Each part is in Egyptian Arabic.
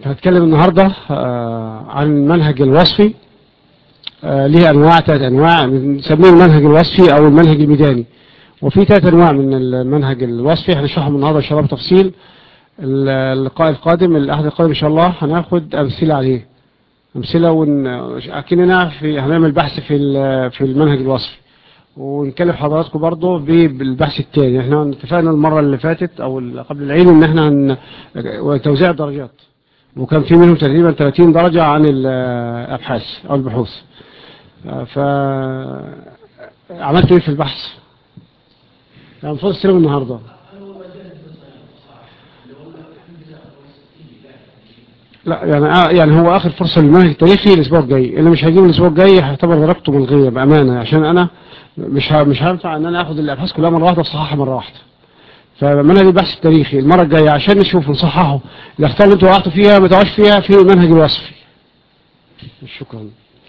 هتكلم النهاردة عن المنهج الوصفي ليه أنواع ثلاث أنواع بنسميه المنهج الوصفي أو المنهج الميداني وفي ثلاث أنواع من المنهج الوصفي هنشرحهم النهاردة إن شاء الله بتفصيل اللقاء القادم الأحد القادم إن شاء الله هناخد أمثلة عليه أمثلة ون... أكننا في هنعمل بحث في في المنهج الوصفي ونكلم حضراتكم برضه بالبحث الثاني احنا اتفقنا المرة اللي فاتت او قبل العيد ان احنا هن... توزيع الدرجات وكان في منهم تقريبا 30 درجة عن الابحاث او البحوث ف عملت ايه في البحث يعني المفروض استلم النهارده لا يعني يعني هو اخر فرصه للمنهج التاريخي الاسبوع الجاي اللي مش هيجيب الاسبوع الجاي هيعتبر درجته ملغيه بامانه عشان انا مش مش هينفع ان انا اخد الابحاث كلها مره واحده واصححها مره واحده فمنهج البحث التاريخي المره الجايه عشان نشوف نصححه الاخطاء اللي انتوا وقعتوا فيها ما تقعوش فيها في المنهج الوصفي شكرا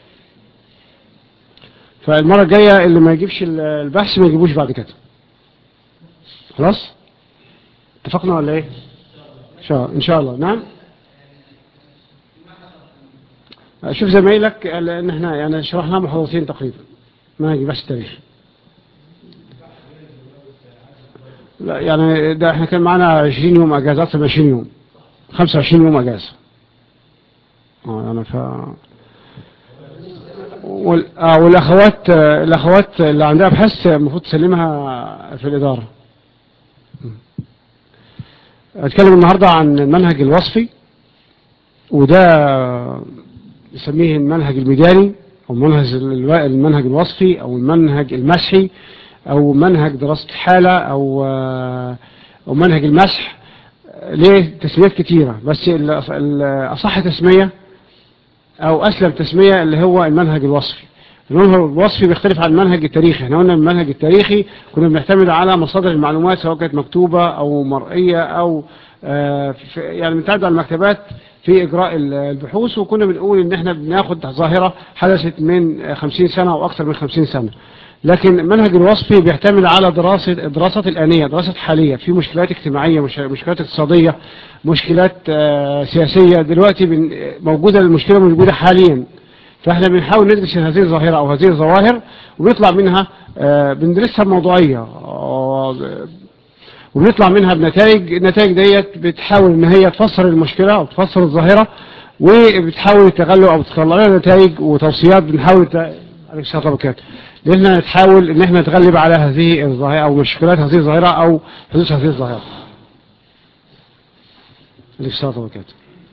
فالمره الجايه اللي ما يجيبش البحث ما يجيبوش بعد كده خلاص اتفقنا ولا ايه ان شاء الله ان شاء الله نعم شوف زمايلك لان احنا يعني شرحنا محاضرتين تقريبا ما يجي بس تاريخ لا يعني ده احنا كان معنا 20 يوم اجازه اكثر من 20 يوم 25 يوم اجازه اه يعني ف وال... آه والاخوات الاخوات اللي عندها ابحاث المفروض تسلمها في الاداره اتكلم النهارده عن المنهج الوصفي وده نسميه المنهج الميداني أو منهج المنهج الوصفي أو المنهج المسحي أو منهج دراسة الحالة أو أو منهج المسح ليه تسميات كتيرة بس الأصح تسمية أو أسلم تسمية اللي هو المنهج الوصفي المنهج الوصفي بيختلف عن المنهج التاريخي احنا قلنا المنهج التاريخي كنا بنعتمد على مصادر المعلومات سواء كانت مكتوبة أو مرئية أو يعني بنتعد على المكتبات في إجراء البحوث وكنا بنقول إن احنا بناخد ظاهرة حدثت من 50 سنة أو أكثر من 50 سنة لكن المنهج الوصفي بيعتمد على دراسة دراسات الآنية دراسة حالية في مشكلات اجتماعية مشكلات اقتصادية مشكلات سياسية دلوقتي موجودة المشكلة موجودة حاليا فاحنا بنحاول ندرس هذه الظاهرة أو هذه الظواهر وبنطلع منها بندرسها بموضوعية وبنطلع منها بنتائج النتائج ديت بتحاول ان هي تفسر المشكلة او تفسر الظاهرة وبتحاول تغلب او تطلع لنا نتائج وتوصيات بنحاول عليك الصلاه والسلام لان نحاول ان احنا نتغلب على هذه الظاهرة او مشكلات هذه الظاهرة او حدوث هذه الظاهرة عليك الصلاه والسلام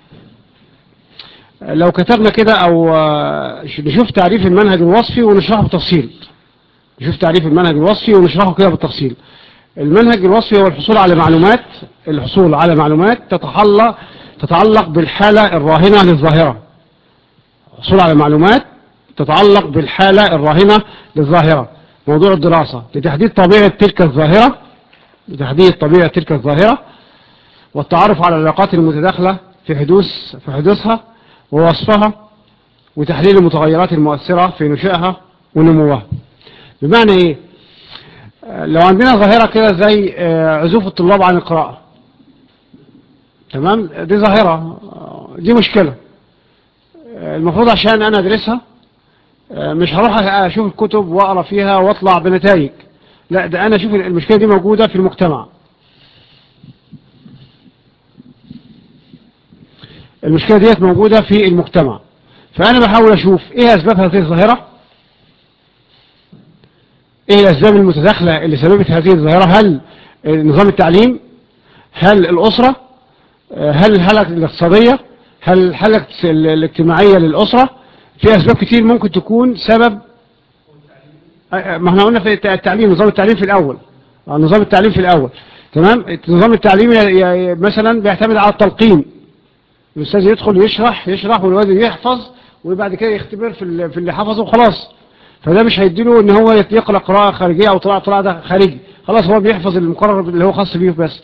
لو كتبنا كده او نشوف تعريف المنهج الوصفي ونشرحه بتفصيل نشوف تعريف المنهج الوصفي ونشرحه كده بالتفصيل المنهج الوصفي هو الحصول على معلومات الحصول على معلومات تتعلق تتعلق بالحالة الراهنة للظاهرة الحصول على معلومات تتعلق بالحالة الراهنة للظاهرة موضوع الدراسة لتحديد طبيعة تلك الظاهرة لتحديد طبيعة تلك الظاهرة والتعرف على العلاقات المتداخلة في حدوث في حدوثها ووصفها وتحليل المتغيرات المؤثرة في نشأها ونموها بمعنى ايه لو عندنا ظاهرة كده زي عزوف الطلاب عن القراءة تمام دي ظاهرة دي مشكلة المفروض عشان انا ادرسها مش هروح اشوف الكتب واقرا فيها واطلع بنتائج لا ده انا اشوف المشكلة دي موجودة في المجتمع المشكلة ديت موجودة في المجتمع فانا بحاول اشوف ايه اسباب هذه الظاهرة ايه الاسباب المتداخلة اللي سببت هذه الظاهرة هل نظام التعليم هل الاسرة هل الحالة الاقتصادية هل الحالة الاجتماعية للاسرة في اسباب كتير ممكن تكون سبب ما احنا قلنا في التعليم نظام التعليم في الاول نظام التعليم في الاول تمام نظام التعليم مثلا بيعتمد على التلقين الاستاذ يدخل يشرح يشرح والواد يحفظ وبعد كده يختبر في اللي حفظه وخلاص فده مش هيديله ان هو يقرأ قراءة خارجية او طلع طلع ده خارجي خلاص هو بيحفظ المقرر اللي هو خاص بيه بس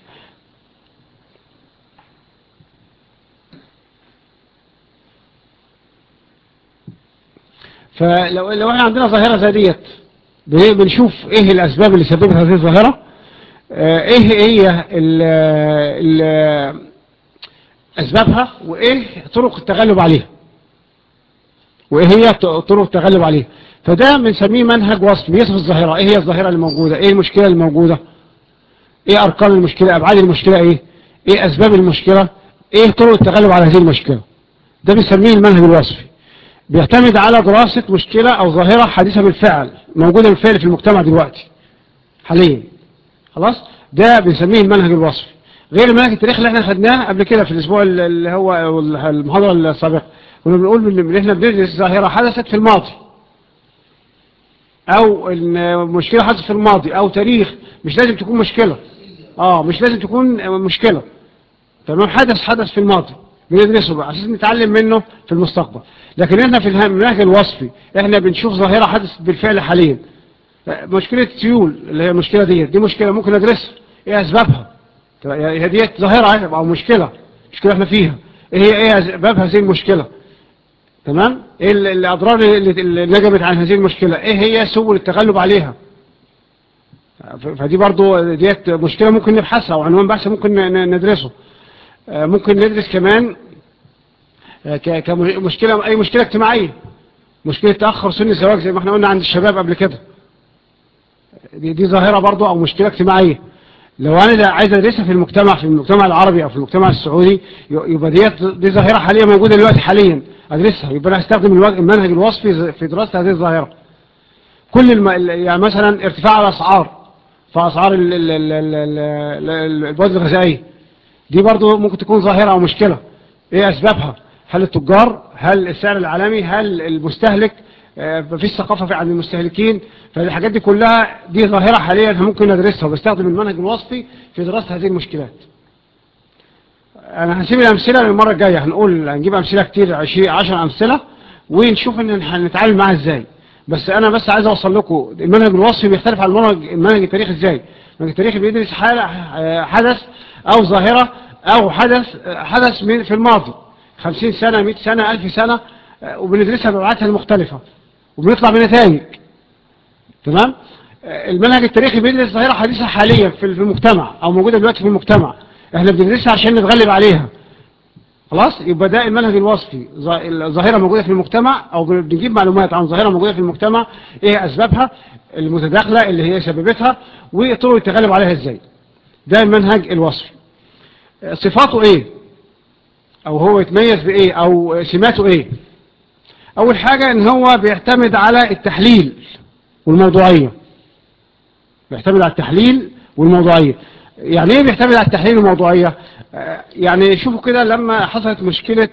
فلو لو احنا عندنا ظاهرة زي ديت بنشوف ايه الاسباب اللي سببت هذه الظاهرة ايه هي ال ال أسبابها وإيه طرق التغلب عليها وإيه هي طرق التغلب عليها فده بنسميه منهج وصف بيصف الظاهرة إيه هي الظاهرة اللي موجودة إيه المشكلة اللي موجودة إيه أرقام المشكلة أبعاد المشكلة إيه إيه أسباب المشكلة إيه طرق التغلب على هذه المشكلة ده بنسميه المنهج الوصفي بيعتمد على دراسة مشكلة أو ظاهرة حديثة بالفعل موجودة بالفعل في المجتمع دلوقتي حاليا خلاص ده بنسميه المنهج الوصفي غير المنهج التاريخي اللي احنا خدناه قبل كده في الاسبوع اللي هو المحاضرة السابقة كنا بنقول ان احنا بندرس ظاهرة حدثت في الماضي او ان مشكلة حدثت في الماضي او تاريخ مش لازم تكون مشكلة اه مش لازم تكون مشكلة تمام حدث حدث في الماضي بندرسه بقى عشان نتعلم منه في المستقبل لكن احنا في المنهج الوصفي احنا بنشوف ظاهرة حدثت بالفعل حاليا مشكلة السيول اللي هي المشكلة دي دي مشكلة ممكن ندرسها ايه اسبابها هي دي ظاهرة او مشكلة مشكلة احنا فيها ايه هي ايه اسباب هذه المشكلة تمام ايه الاضرار اللي نجمت عن هذه المشكلة ايه هي سبل التغلب عليها فدي برضو ديت مشكلة ممكن نبحثها وعنوان بحث ممكن ندرسه ممكن ندرس كمان كمشكلة اي مشكلة اجتماعية مشكلة تأخر سن الزواج زي ما احنا قلنا عند الشباب قبل كده دي, دي ظاهرة برضو او مشكلة اجتماعية لو انا عايز ادرسها في المجتمع في المجتمع العربي او في المجتمع السعودي يبقى دي دي ظاهرة حاليا موجودة دلوقتي حاليا ادرسها يبقى انا هستخدم المنهج الوصفي في دراسة هذه الظاهرة كل الم... يعني مثلا ارتفاع الاسعار في اسعار المواد الغذائيه دي برضو ممكن تكون ظاهرة او مشكلة ايه اسبابها هل التجار هل السعر العالمي هل المستهلك مفيش ثقافة في عند المستهلكين فالحاجات دي كلها دي ظاهرة حاليا ممكن ندرسها وبستخدم المنهج الوصفي في دراسة هذه المشكلات انا هنسيب الامثلة للمرة الجاية هنقول هنجيب امثلة كتير 20 10 امثلة ونشوف ان هنتعامل معاها ازاي بس انا بس عايز اوصل لكم المنهج الوصفي بيختلف عن المنهج المنهج التاريخي ازاي المنهج التاريخي بيدرس حالة حدث او ظاهرة او حدث حدث من في الماضي 50 سنة 100 سنة 1000 سنة وبندرسها بأبعادها المختلفة وبنطلع بنتائج تمام المنهج التاريخي بيدرس ظاهرة حديثة حاليا في المجتمع او موجودة دلوقتي في المجتمع احنا بندرسها عشان نتغلب عليها خلاص يبقى ده المنهج الوصفي ظاهرة موجودة في المجتمع او بنجيب معلومات عن ظاهرة موجودة في المجتمع ايه اسبابها المتداخلة اللي هي سببتها وطرق التغلب عليها ازاي ده المنهج الوصفي صفاته ايه او هو يتميز بايه او سماته ايه اول حاجة ان هو بيعتمد على التحليل والموضوعية بيعتمد على التحليل والموضوعية يعني ايه بيعتمد على التحليل والموضوعية يعني شوفوا كده لما حصلت مشكلة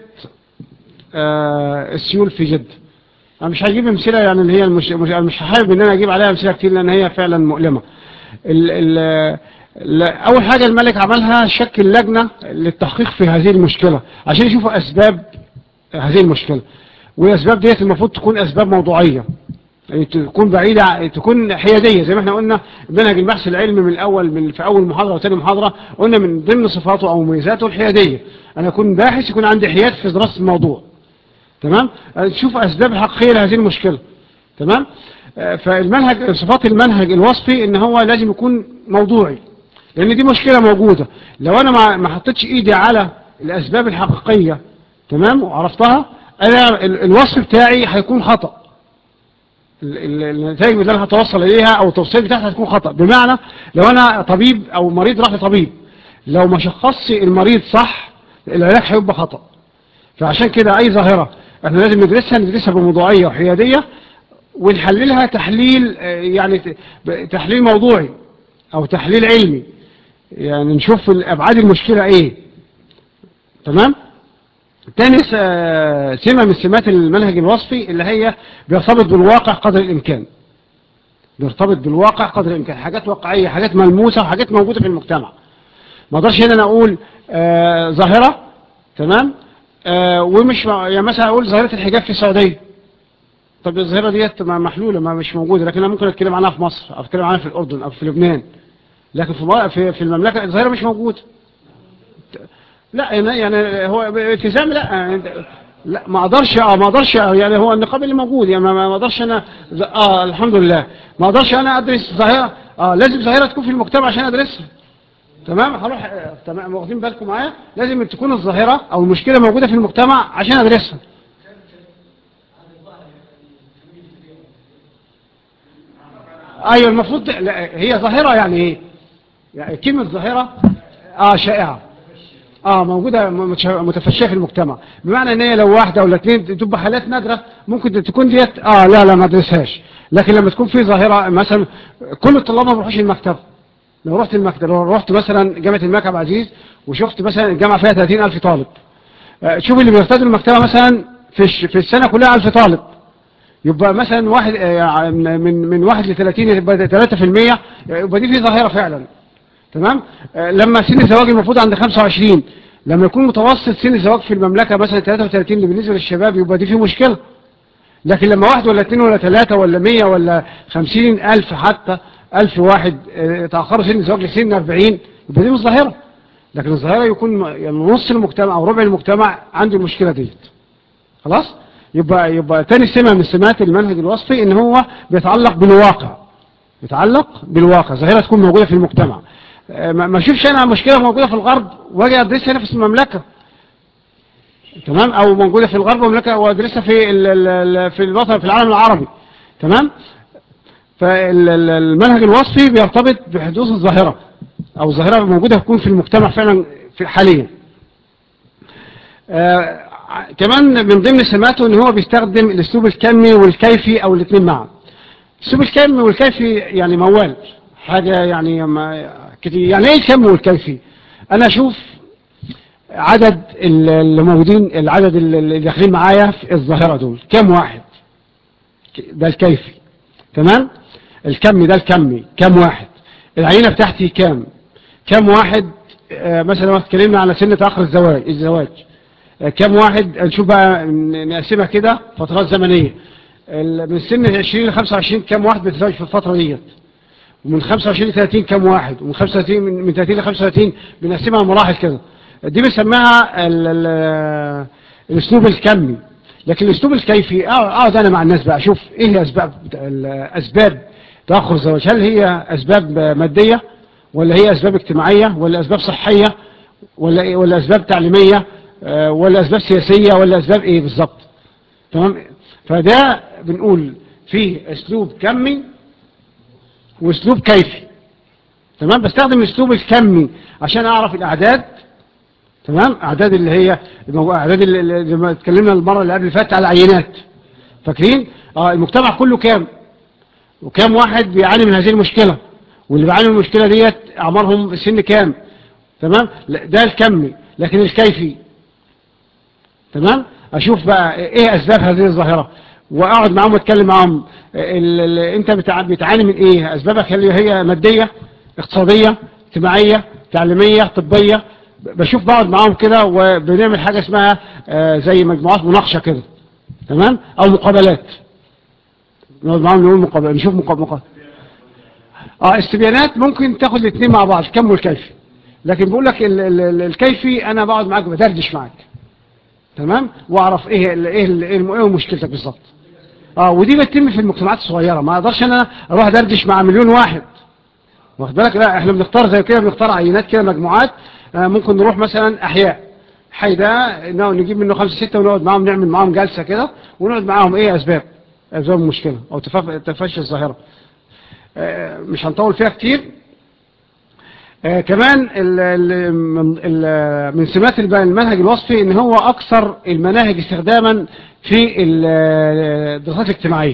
السيول في جدة انا مش هجيب امثله يعني اللي هي المش... مش حابب ان انا اجيب عليها امثله كتير لان هي فعلا مؤلمه ال... ال... اول حاجه الملك عملها شكل لجنه للتحقيق في هذه المشكله عشان يشوفوا اسباب هذه المشكله والاسباب ديت المفروض تكون اسباب موضوعيه يعني تكون بعيدة تكون حيادية زي ما احنا قلنا منهج البحث العلمي من الأول من في أول محاضرة وثاني محاضرة قلنا من ضمن صفاته أو مميزاته الحيادية أنا أكون باحث يكون عندي حياد في دراسة الموضوع تمام تشوف أسباب حقيقية لهذه المشكلة تمام فالمنهج صفات المنهج الوصفي ان هو لازم يكون موضوعي لان دي مشكلة موجودة لو انا ما حطيتش ايدي على الاسباب الحقيقية تمام وعرفتها انا الوصف بتاعي هيكون خطأ النتائج اللي انا هتوصل اليها او التوصيل بتاعتها هتكون خطأ بمعنى لو انا طبيب او مريض راح لطبيب لو ما شخصش المريض صح العلاج هيبقى خطأ فعشان كده اي ظاهرة احنا لازم ندرسها ندرسها بموضوعية وحيادية ونحللها تحليل يعني تحليل موضوعي او تحليل علمي يعني نشوف ابعاد المشكلة ايه تمام تاني سمة من سمات المنهج الوصفي اللي هي بيرتبط بالواقع قدر الامكان بيرتبط بالواقع قدر الامكان حاجات واقعية حاجات ملموسة وحاجات موجودة في المجتمع ما اقدرش هنا اقول آه ظاهرة تمام آه ومش يعني مثلا اقول ظاهرة الحجاب في السعودية طب الظاهرة ديت محلولة ما مش موجودة لكن انا ممكن اتكلم عنها في مصر او اتكلم عنها في الاردن او في لبنان لكن في في في المملكة الظاهرة مش موجودة لا يعني هو التزام لا لا ما اقدرش اه ما اقدرش يعني هو النقاب اللي موجود يعني ما اقدرش انا اه الحمد لله ما اقدرش انا ادرس ظاهرة اه لازم ظاهرة تكون في المجتمع عشان ادرسها تمام هروح آه، تمام واخدين بالكم معايا لازم تكون الظاهرة او المشكلة موجودة في المجتمع عشان ادرسها ايوه المفروض لا، هي ظاهرة يعني ايه يعني كلمة ظاهرة اه شائعة اه موجودة متش- متفشية في المجتمع بمعنى ان هي لو واحدة ولا اتنين تبقى حالات نادرة ممكن تكون ديت اه لا لا ما ادرسهاش لكن لما تكون في ظاهرة مثلا كل الطلاب ما بيروحوش المكتب لو رحت المكتب لو رحت مثلا جامعة الملك عبد العزيز وشفت مثلا الجامعة فيها 30000 طالب آه، شوف اللي بيرتدوا المكتبة مثلا في الش- في السنة كلها 1000 طالب يبقى مثلا واحد آه، من من واحد ل 30 يبقى 3% يبقى دي في ظاهرة فعلا تمام آه، لما سن الزواج المفروض عند 25 لما يكون متوسط سن الزواج في المملكة مثلا 33 اللي بالنسبة للشباب يبقى دي في مشكلة لكن لما واحد ولا اثنين ولا ثلاثة ولا مية ولا خمسين ألف حتى ألف واحد آه، تأخروا سن الزواج لسن 40 يبقى دي مش ظاهرة لكن الظاهرة يكون م- يعني نص المجتمع أو ربع المجتمع عنده المشكلة ديت خلاص يبقى يبقى تاني سمة من سمات المنهج الوصفي ان هو بيتعلق بالواقع يتعلق بالواقع ظاهرة تكون موجودة في المجتمع آه، ما ما اشوفش انا مشكلة موجودة في الغرب واجي ادرسها هنا في المملكة تمام او موجودة في الغرب ومملكة وادرسها في ال- ال- ال- في الوطن في العالم العربي تمام فالمنهج الوصفي بيرتبط بحدوث الظاهرة او ظاهرة موجودة تكون في المجتمع فعلا في حاليا آه، كمان من ضمن سماته ان هو بيستخدم الاسلوب الكمي والكيفي او الاثنين معا الاسلوب الكمي والكيفي يعني موال حاجة يعني ما كتير يعني ايه الكمي والكيفي انا اشوف عدد ال- اللي موجودين العدد اللي داخلين معايا في الظاهرة دول كم واحد ده الكيفي تمام الكمي ده الكمي كم واحد العينة بتاعتي كام كم واحد آه، مثلا لو اتكلمنا على سن تأخر الزواج الزواج آه، كم واحد نشوف بقى ن- نقسمها كده فترات زمنية ال- من سن 20 ل 25 كم واحد بيتزوج في الفترة ديت ومن 25 ل 30 كم واحد ومن 35 من من 30 ل 35 بنقسمها مراحل كده دي بنسميها ال- ال- الاسلوب الكمي لكن الاسلوب الكيفي أقعد- اقعد انا مع الناس بقى اشوف ايه اسباب الاسباب تاخر الزواج هل هي اسباب ماديه ولا هي اسباب اجتماعيه ولا اسباب صحيه ولا إيه ولا اسباب تعليميه آه، ولا اسباب سياسيه ولا اسباب ايه بالظبط تمام فده بنقول فيه اسلوب كمي واسلوب كيفي تمام بستخدم الاسلوب الكمي عشان اعرف الاعداد تمام اعداد اللي هي المو- اعداد اللي- اللي زي ما اتكلمنا المره اللي قبل اللي فاتت على العينات فاكرين اه المجتمع كله كام وكام واحد بيعاني من هذه المشكله واللي بيعاني من المشكله ديت اعمارهم سن كام تمام لا، ده الكمي لكن الكيفي تمام اشوف بقى ايه اسباب هذه الظاهره واقعد معاهم واتكلم معاهم ال- ال- انت بتع- بتعاني من ايه اسبابك هل هي ماديه اقتصاديه اجتماعيه تعليميه طبيه بشوف بقعد معاهم كده وبنعمل حاجه اسمها آه، زي مجموعات مناقشه كده تمام او مقابلات نقعد معاهم نقول مقابلات نشوف مقابلات اه استبيانات ممكن تاخد الاثنين مع بعض الكم والكيفي لكن بقول لك ال- ال- ال- الكيفي انا بقعد معاك بدردش معاك تمام واعرف ايه ال ايه ال ايه الم- إيه مشكلتك بالظبط اه ودي بتتم في المجتمعات الصغيره ما اقدرش انا اروح ادردش مع مليون واحد واخد بالك لا احنا بنختار زي كده بنختار عينات كده مجموعات آه ممكن نروح مثلا احياء حي ده إنه نجيب منه خمسة ستة ونقعد معاهم نعمل معاهم جلسة كده ونقعد معاهم ايه اسباب اسباب المشكلة او تفاف- تفشي الظاهرة آه مش هنطول فيها كتير آه كمان ال ال من, ال من سمات الب- المنهج الوصفي ان هو اكثر المناهج استخداما في ال- الدراسات الاجتماعية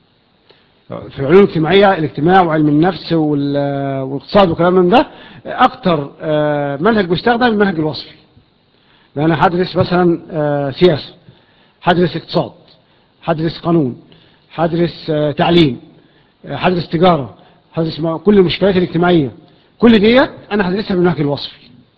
في العلوم الاجتماعية الاجتماع وعلم النفس وال- والاقتصاد وكلام من ده اكتر آه، منهج بيستخدم المنهج الوصفي لان هدرس مثلا آه، سياسة هدرس اقتصاد هدرس قانون هدرس آه، تعليم آه، هدرس تجارة هدرس م- كل المشكلات الاجتماعية كل ديت انا هدرسها بالمنهج الوصفي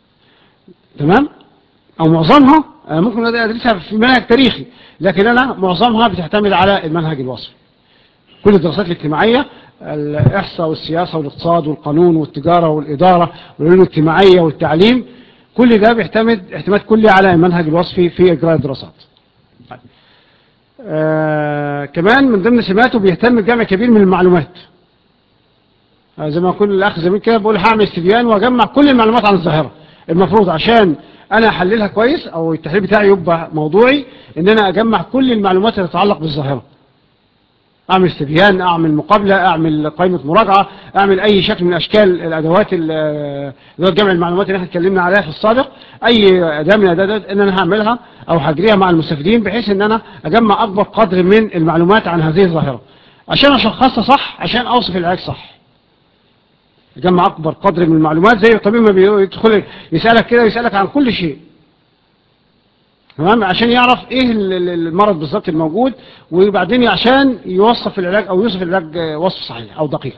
تمام او معظمها آه، ممكن ادرسها في منهج تاريخي لكن انا معظمها بتعتمد على المنهج الوصفي كل الدراسات الاجتماعية الإحصاء والسياسة والاقتصاد والقانون والتجارة والإدارة والعلوم الاجتماعية والتعليم كل ده بيعتمد اعتماد كلي على المنهج الوصفي في إجراء الدراسات طيب. آه كمان من ضمن سماته بيهتم بجمع كبير من المعلومات آه، زي ما يكون الاخ زميل كده بقول هعمل استبيان واجمع كل المعلومات عن الظاهره المفروض عشان انا احللها كويس او التحليل بتاعي يبقى موضوعي ان انا اجمع كل المعلومات اللي تتعلق بالظاهره اعمل استبيان اعمل مقابلة اعمل قائمة مراجعة اعمل اي شكل من اشكال الادوات اللي هو جمع المعلومات اللي احنا اتكلمنا عليها في السابق اي اداة من الادوات ان انا هعملها او هجريها مع المستفيدين بحيث ان انا اجمع اكبر قدر من المعلومات عن هذه الظاهرة عشان اشخصها صح عشان اوصف العلاج صح اجمع اكبر قدر من المعلومات زي الطبيب ما بيدخل يسألك كده ويسألك عن كل شيء تمام عشان يعرف ايه المرض بالظبط الموجود وبعدين عشان يوصف العلاج او يوصف العلاج وصف صحيح او دقيق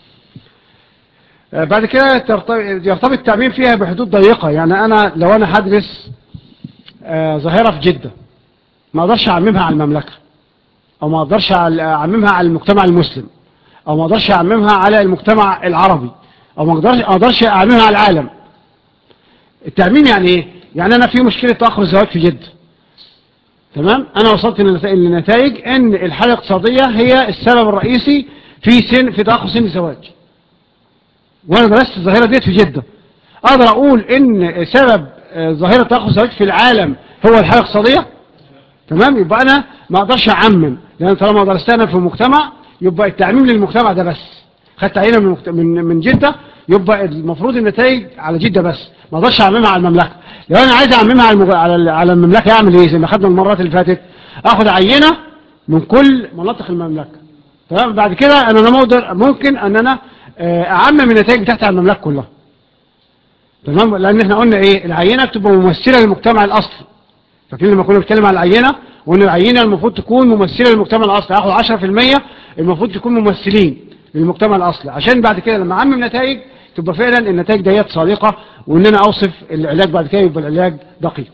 آه، بعد كده يرتبط التعميم فيها بحدود ضيقة يعني انا لو انا هدرس آه، ظاهرة في جدة ما اقدرش اعممها على المملكة او ما اقدرش اعممها على المجتمع المسلم او ما اقدرش اعممها على المجتمع العربي او ما اقدرش اعممها على العالم التعميم يعني ايه يعني أنا في مشكلة تأخر الزواج في جدة تمام أنا وصلت للنتائج أن الحالة الاقتصادية هي السبب الرئيسي في سن في تأخر سن الزواج وأنا درست الظاهرة ديت في جدة أقدر أقول أن سبب آه، ظاهرة تأخر الزواج في العالم هو الحالة الاقتصادية تمام يبقى أنا ما أقدرش أعمم لأن طالما درستها في المجتمع يبقى التعميم للمجتمع ده بس خدت عينة من من جدة يبقى المفروض النتائج على جدة بس ما اقدرش اعممها على المملكة لو انا عايز اعممها على على على المملكة اعمل ايه زي ما خدنا المرات اللي فاتت اخد عينة من كل مناطق المملكة تمام بعد كده انا مقدر ممكن ان انا آه، اعمم النتائج بتاعتي على المملكة كلها تمام لان احنا قلنا ايه العينة بتبقى ممثلة للمجتمع الاصلي فاكرين لما كنا بنتكلم على العينة وان العينة المفروض تكون ممثلة للمجتمع الاصلي هاخد 10% المفروض تكون ممثلين للمجتمع الاصلي عشان بعد كده لما اعمم نتائج تبقى فعلا النتائج ديت صادقة وان انا اوصف العلاج بعد كده يبقى العلاج دقيق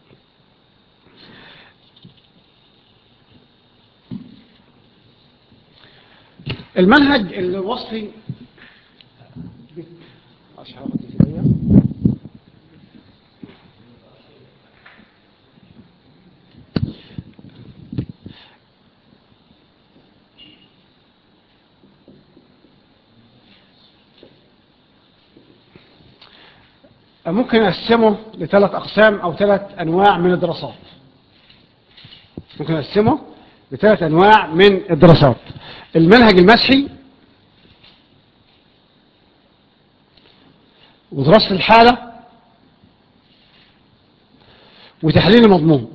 المنهج الوصفي ممكن أقسمه لثلاث أقسام أو ثلاث أنواع من الدراسات ممكن أقسمه لثلاث أنواع من الدراسات المنهج المسحي ودراسة الحالة وتحليل المضمون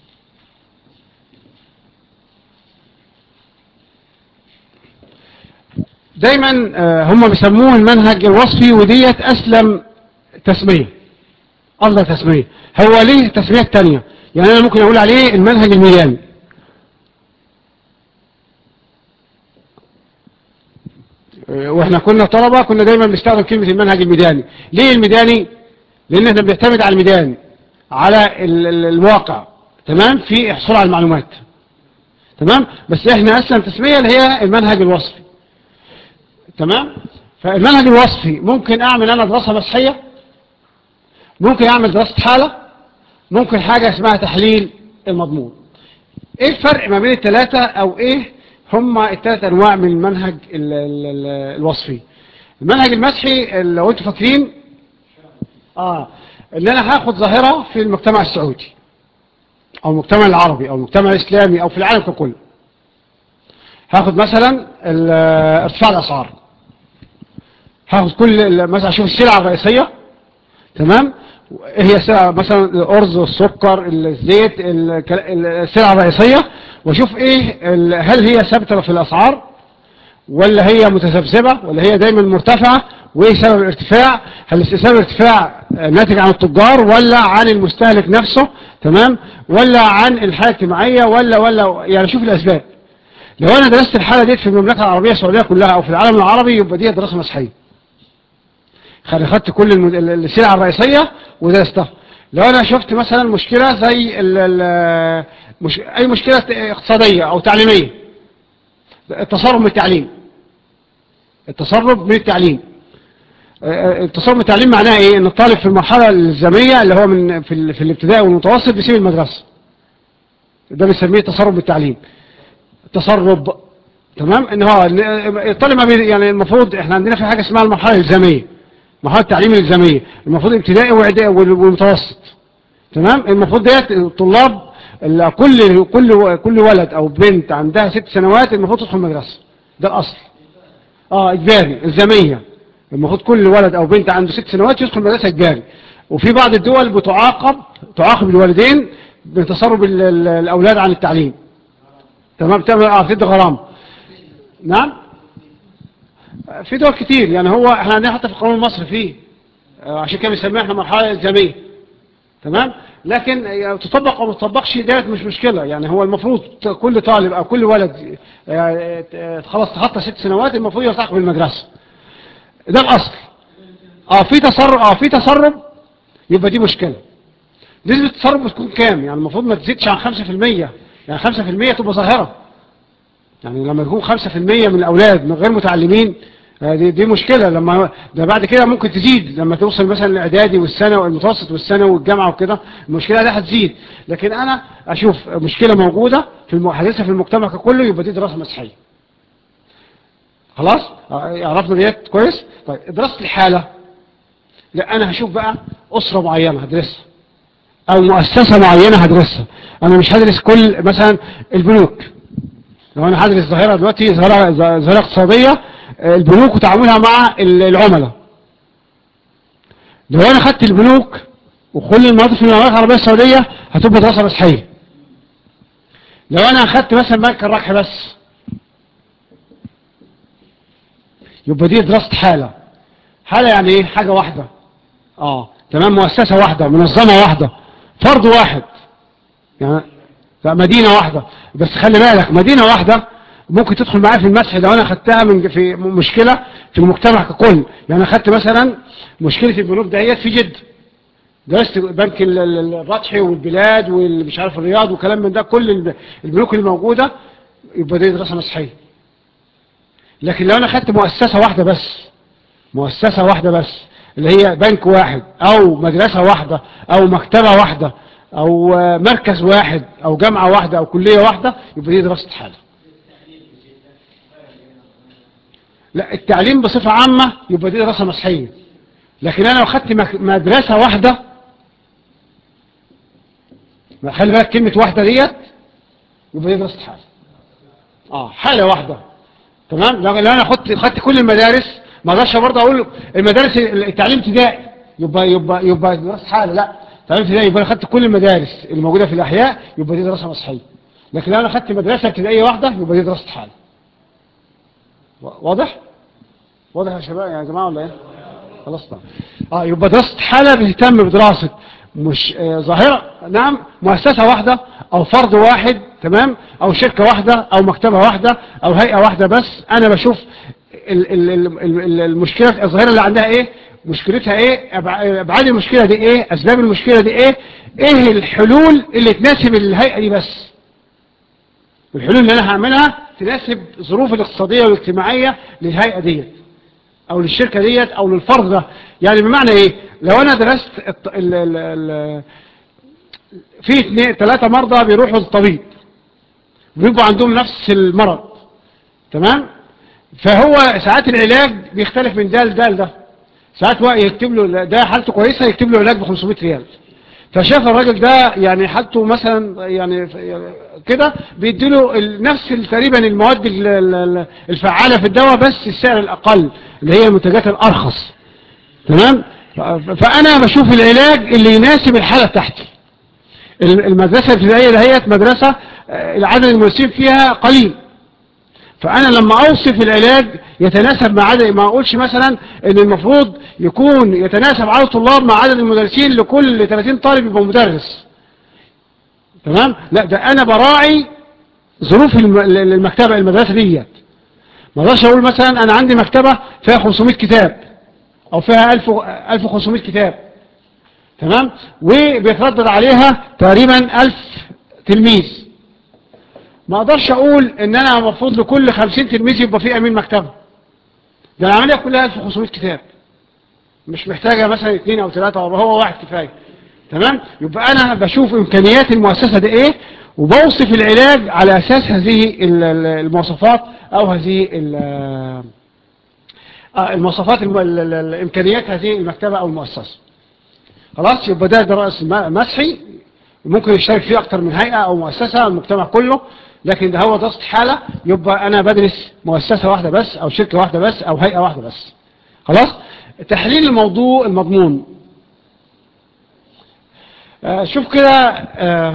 دايما آه، هم بيسموه المنهج الوصفي وديت أسلم تسمية أفضل تسمية هو ليه تسمية تانية يعني أنا ممكن أقول عليه المنهج الميداني واحنا كنا طلبة كنا دايما بنستخدم كلمة المنهج الميداني ليه الميداني لان احنا بنعتمد على الميدان على الواقع تمام في احصول على المعلومات تمام بس احنا اصلا تسمية اللي هي المنهج الوصفي تمام فالمنهج الوصفي ممكن اعمل انا دراسة مسحية ممكن يعمل دراسة حالة ممكن حاجة اسمها تحليل المضمون ايه الفرق ما بين الثلاثة او ايه هما الثلاث انواع من المنهج الوصفي المنهج المسحي لو انتوا فاكرين اه ان انا هاخد ظاهرة في المجتمع السعودي او المجتمع العربي او المجتمع الاسلامي او في العالم ككل هاخد مثلا ارتفاع الاسعار هاخد كل مثلا اشوف السلعة الرئيسية تمام هي سلعة مثلا الأرز والسكر الزيت السلعة الرئيسية واشوف ايه هل هي ثابتة في الأسعار ولا هي متذبذبة ولا هي دايما مرتفعة وايه سبب الارتفاع هل سبب الارتفاع ناتج عن التجار ولا عن المستهلك نفسه تمام ولا عن الحالة الاجتماعية ولا ولا يعني شوف الأسباب لو أنا درست الحالة ديت في المملكة العربية السعودية كلها أو في العالم العربي يبقى دي دراسة مسيحية خدت كل السلع الرئيسية ودرستها لو انا شفت مثلا مشكلة زي ال ال مش اي مشكلة اقتصادية او تعليمية التصرف من التعليم التصرف من التعليم التصرف من التعليم معناه ايه ان الطالب في المرحلة الزمنية اللي هو من في, في الابتدائي والمتوسط بيسيب المدرسة ده بنسميه تصرف بالتعليم التسرب تمام ان هو الطالب ما بي يعني المفروض احنا عندنا في حاجه اسمها المرحله الالزاميه مرحله التعليم الالزاميه المفروض ابتدائي واعدادي والمتوسط تمام المفروض ديت الطلاب ال- كل كل كل ولد او بنت عندها ست سنوات المفروض تدخل مدرسه ده الاصل اه اجباري الزاميه المفروض كل ولد او بنت عنده ست سنوات يدخل مدرسه اجباري وفي بعض الدول بتعاقب تعاقب الوالدين بتسرب ال- ال- الاولاد عن التعليم تمام تعمل اه تدي غرامه نعم في دول كتير يعني هو احنا عندنا حتى في القانون المصري فيه آه، عشان كده بنسميها احنا مرحله الزاميه تمام لكن يعني تطبق او ما تطبقش ديت مش مشكله يعني هو المفروض ت- كل طالب او كل ولد آه، آه، خلاص تخطى ست سنوات المفروض يلتحق بالمدرسه ده الاصل اه في تسرب اه في تسرب يبقى دي مشكله نسبه التسرب بتكون كام يعني المفروض ما تزيدش عن 5% يعني 5% تبقى ظاهره يعني لما يكون 5% من الأولاد من غير متعلمين آه، دي, دي مشكلة لما ده بعد كده ممكن تزيد لما توصل مثلا الإعدادي والسنة والمتوسط والسنة والجامعة وكده المشكلة دي هتزيد لكن أنا أشوف مشكلة موجودة في الم- حديثة في المجتمع كله يبقى دي دراسة مسيحية خلاص آه، عرفنا ديت كويس طيب دراسة الحالة لا أنا هشوف بقى أسرة معينة هدرسها أو مؤسسة معينة هدرسها أنا مش هدرس كل مثلا البنوك لو انا هدرس ظاهره دلوقتي ظاهره ظاهره اقتصاديه آه، البنوك وتعاملها مع ال- العملاء لو انا خدت البنوك وكل المناطق في المملكه العربيه السعوديه هتبقى دراسه مسيحيه لو انا اخدت مثلا بنك الربح بس يبقى دي دراسه حاله حاله يعني ايه حاجه واحده اه تمام مؤسسه واحده منظمه واحده فرد واحد يعني لا مدينة واحدة بس خلي بالك مدينة واحدة ممكن تدخل معايا في المسح لو انا خدتها من في مشكلة في المجتمع ككل يعني انا خدت مثلا مشكلة البنوك دهيت في جد درست بنك ال- ال- الرطحي والبلاد والمش عارف الرياض وكلام من ده كل الب- البنوك اللي موجودة يبقى دي دراسة مسيحية لكن لو انا خدت مؤسسة واحدة بس مؤسسة واحدة بس اللي هي بنك واحد او مدرسة واحدة او مكتبة واحدة او آه، مركز واحد او جامعة واحدة او كلية واحدة يبقى دي دراسة حالة لا التعليم بصفة عامة يبقى دي دراسة مسيحية لكن انا لو خدت مك- مدرسة واحدة ما خلي بالك كلمة واحدة ديت يبقى دي دراسة حالة اه حالة واحدة تمام لو لو انا خدت خدت كل المدارس ما اقدرش برضه اقول المدارس التعليم ابتدائي يبقى يبقى يبقى دراسه حاله لا تعليم ابتدائي يبقى انا خدت كل المدارس اللي موجوده في الاحياء يبقى دي دراسه مسيحيه لكن لو انا خدت مدرسه ابتدائيه واحده يبقى دي دراسه حاله وا- واضح واضح يا شباب يا جماعه ولا ايه خلاص طبعا اه يبقى دراسه حاله بتهتم بدراسه مش آه ظاهره نعم مؤسسه واحده او فرد واحد تمام او شركه واحده او مكتبه واحده او هيئه واحده بس انا بشوف ال- ال- ال- ال- المشكله الظاهره اللي عندها ايه مشكلتها ايه أبع- ابعاد المشكله دي ايه اسباب المشكله دي ايه ايه الحلول اللي تناسب الهيئه دي بس الحلول اللي انا هعملها تناسب الظروف الاقتصاديه والاجتماعيه للهيئه ديت او للشركه ديت او للفرد ده يعني بمعنى ايه لو انا درست الط- ال ال ال في اثنين ثلاثه مرضى بيروحوا للطبيب بيبقوا عندهم نفس المرض تمام فهو ساعات العلاج بيختلف من ده لده لده ساعات واحد يكتب له ده حالته كويسه يكتب له علاج ب 500 ريال فشاف الراجل ده يعني حالته مثلا يعني كده بيديله ال- نفس ال- تقريبا المواد ال- ال- الفعالة في الدواء بس السعر الأقل اللي هي المنتجات الأرخص تمام ف- فأنا بشوف العلاج اللي يناسب الحالة بتاعتي ال- المدرسة الابتدائية دهيت مدرسة آه، العدد المدرسين فيها قليل فأنا لما أوصف العلاج يتناسب مع عدد ما أقولش مثلا إن المفروض يكون يتناسب عدد الطلاب مع عدد المدرسين لكل 30 طالب يبقى مدرس تمام لا ده أنا براعي ظروف الم- المكتبة المدرسة ديت ما اقدرش أقول مثلا أنا عندي مكتبة فيها 500 كتاب أو فيها 1000 و- 1500 كتاب تمام وبيتردد عليها تقريبا 1000 تلميذ ما اقدرش اقول ان انا المفروض لكل 50 تلميذ يبقى في امين مكتبه ده العمليه كلها 1500 كتاب مش محتاجه مثلا اثنين او ثلاثه او هو واحد كفايه تمام يبقى انا بشوف امكانيات المؤسسه دي ايه وبوصف العلاج على اساس هذه ال- ال- المواصفات أو هذه ال- آه، المواصفات الم- ال- ال- الإمكانيات هذه المكتبة أو المؤسسة خلاص يبقى ده دراسة م- مسحي ممكن يشترك فيه أكتر من هيئة أو مؤسسة المجتمع كله لكن ده هو دراسة حالة يبقى أنا بدرس مؤسسة واحدة بس أو شركة واحدة بس أو هيئة واحدة بس خلاص تحليل الموضوع المضمون آه، شوف كده آه،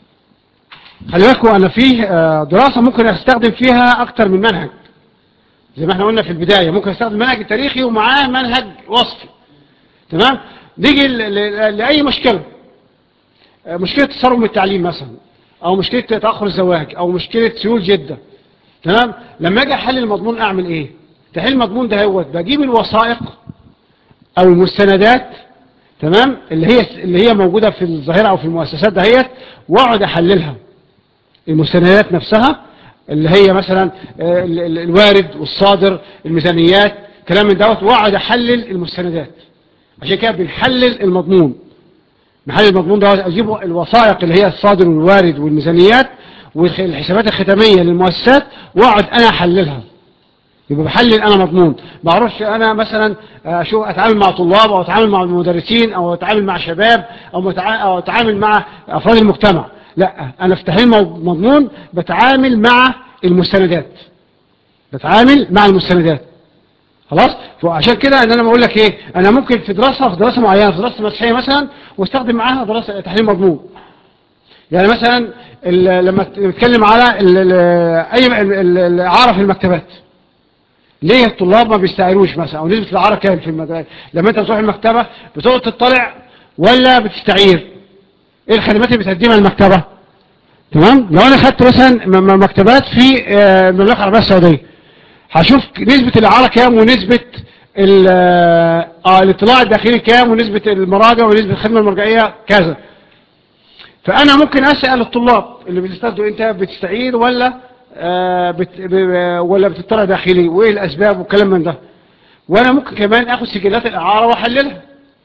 خلي بالكم أنا فيه آه، دراسة ممكن أستخدم فيها أكتر من منهج زي ما احنا قلنا في البداية ممكن أستخدم منهج تاريخي ومعاه منهج وصفي تمام نيجي ل- ل- لأي مشكلة آه، مشكلة تسرب التعليم مثلا أو مشكلة تأخر الزواج أو مشكلة سيول جدة تمام لما أجي أحلل المضمون أعمل إيه تحليل المضمون ده هو بجيب الوثائق أو المستندات تمام اللي هي اللي هي موجودة في الظاهرة أو في المؤسسات دهيت وأقعد أحللها المستندات نفسها اللي هي مثلا آه، ال- ال- الوارد والصادر الميزانيات كلام من دوت واقعد احلل المستندات عشان كده بنحلل المضمون نحلل المضمون دوت اجيب الوثائق اللي هي الصادر والوارد والميزانيات والحسابات الختاميه للمؤسسات واقعد انا احللها يبقى بحلل انا مضمون ما اعرفش انا مثلا اشوف اتعامل مع طلاب او اتعامل مع المدرسين او اتعامل مع شباب او متع- او اتعامل مع افراد المجتمع لا انا في تحليل مو- مضمون بتعامل مع المستندات بتعامل مع المستندات خلاص فعشان كده ان انا بقول لك ايه انا ممكن في دراسه في دراسه معينه في دراسه مسيحيه مثلا واستخدم معاها دراسه تحليل مضمون يعني مثلا ال- لما نتكلم على ال- ال- اي ال- ال- الاعاره في المكتبات ليه الطلاب ما بيستعيروش مثلا او نسبه الاعاره كام في المدرسه لما انت بتروح المكتبه بتقعد تطلع ولا بتستعير ايه الخدمات اللي بتقدمها المكتبه تمام لو انا خدت مثلا م- م- مكتبات في آه، المملكه العربيه السعوديه هشوف نسبه الاعاره كام ونسبه ال- اه الاطلاع الداخلي كام ونسبه المراجع ونسبه الخدمه المرجعيه كذا فانا ممكن اسال الطلاب اللي بتستخدموا انت بتستعير ولا آه بت ب- ولا بتطلع داخلي وايه الاسباب والكلام من ده وانا ممكن كمان اخد سجلات الاعاره واحللها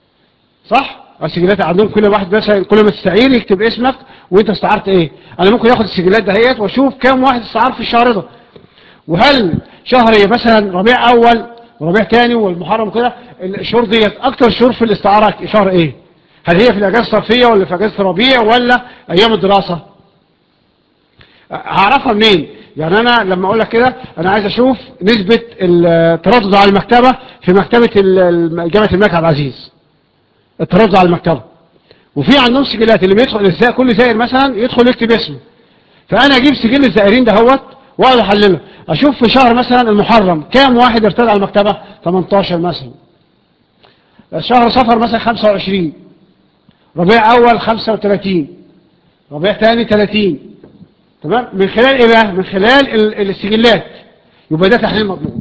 صح السجلات عندهم كل واحد مثلا كل ما تستعير يكتب اسمك وانت استعرت ايه انا ممكن اخد السجلات دهيت واشوف كام واحد استعار في الشهر ده وهل شهر مثلا ربيع اول وربيع تاني والمحرم كده الشهور ديت اكتر شهور في الاستعاره شهر ايه هل هي في الاجازه الصيفيه ولا في اجازه الربيع ولا ايام الدراسه هعرفها منين يعني انا لما اقول لك كده انا عايز اشوف نسبه التردد على المكتبه في مكتبه ال- ال- جامعه الملك عبد العزيز التردد على المكتبه وفي عندهم سجلات اللي بيدخل الزا- كل زائر مثلا يدخل يكتب اسمه فانا اجيب سجل الزائرين دهوت واقعد احلله اشوف في شهر مثلا المحرم كام واحد ارتدى على المكتبه 18 مثلا شهر صفر مثلا 25 ربيع اول 35 ربيع ثاني 30 تمام من خلال ايه بقى من خلال ال- السجلات يبقى ده تحليل مضمون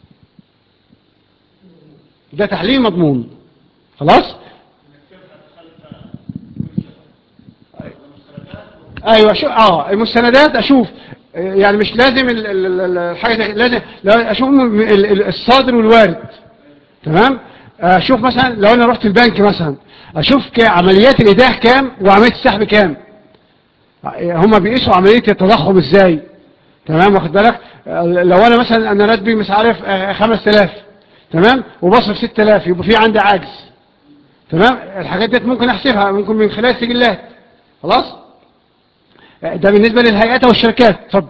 ده تحليل مضمون خلاص ايوه شو اه المستندات اشوف آه، يعني مش لازم ال- ال- ال- الحاجه دي- لازم لا اشوف م- ال- ال- الصادر والوارد تمام اشوف مثلا لو انا رحت البنك مثلا اشوف ك- عمليات الايداع كام وعمليه السحب كام هما بيقيسوا عمليه التضخم ازاي تمام واخد بالك آه، لو انا مثلا انا راتبي مش عارف آه، 5000 تمام وبصرف 6000 يبقى في عندي عجز تمام الحاجات ديت ممكن احسبها ممكن من خلال سجلات خلاص آه، ده بالنسبه للهيئات والشركات اتفضل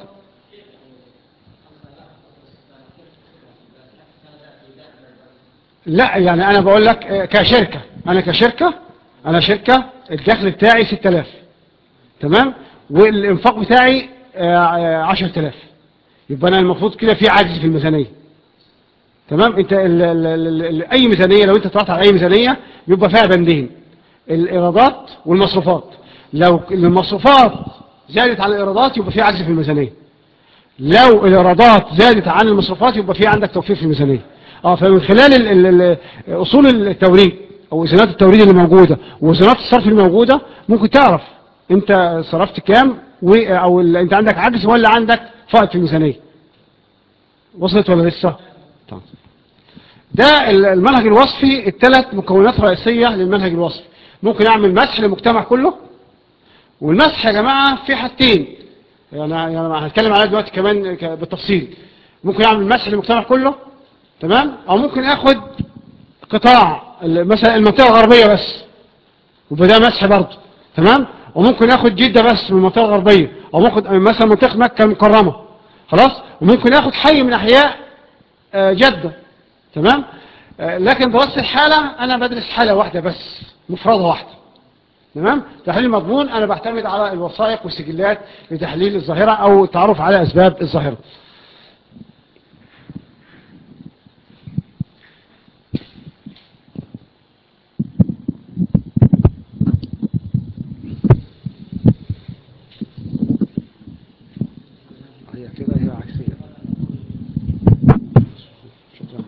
لا يعني انا بقول لك آه، كشركه انا كشركه انا شركه الدخل بتاعي 6000 تمام والانفاق بتاعي آه، آه، 10000 يبقى انا المفروض كده في عجز في الميزانيه تمام انت ال ال ال ال اي ميزانيه لو انت طلعت على اي ميزانيه بيبقى فيها بندين الايرادات والمصروفات لو المصروفات زادت عن الايرادات يبقى في عجز في الميزانيه لو الايرادات زادت عن المصروفات يبقى في عندك توفير في الميزانيه اه فمن خلال ال ال ال اصول التوريد او وزنات التوريد اللي موجوده ووزنات الصرف اللي موجوده ممكن تعرف انت صرفت كام و- او ال- انت عندك عجز ولا عندك فائض في الميزانيه وصلت ولا لسه طيب. ده ال- المنهج الوصفي الثلاث مكونات رئيسيه للمنهج الوصفي ممكن اعمل مسح للمجتمع كله والمسح يا جماعه في حاجتين يعني يعني هنتكلم عليها دلوقتي كمان ك- بالتفصيل ممكن اعمل مسح للمجتمع كله تمام او ممكن اخد قطاع ال- مثلا المنطقة الغربية بس ويبقى ده مسح برضه تمام وممكن اخد جدة بس من المنطقة الغربية او ممكن مثلا منطقة مكة المكرمة خلاص وممكن اخد حي من احياء آه، جدة تمام آه، لكن دراسة الحالة انا بدرس حالة واحدة بس مفردة واحدة تمام تحليل المضمون انا بعتمد على الوثائق والسجلات لتحليل الظاهرة او التعرف على اسباب الظاهرة هي كده هي عكسية شكرا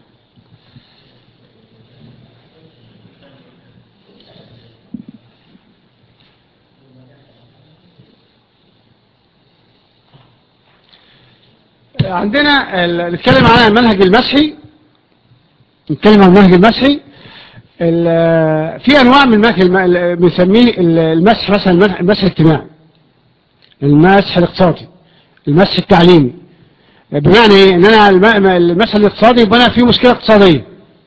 عندنا ال- نتكلم عن المنهج المسحي نتكلم عن المنهج المسحي ال- في انواع من المنهج الم- ال- بنسميه ال- المسح مثلا المنح- المسح الاجتماعي المسح الاقتصادي المسح التعليمي بمعنى ايه ان انا الم- المسح الاقتصادي يبقى انا في مشكله اقتصاديه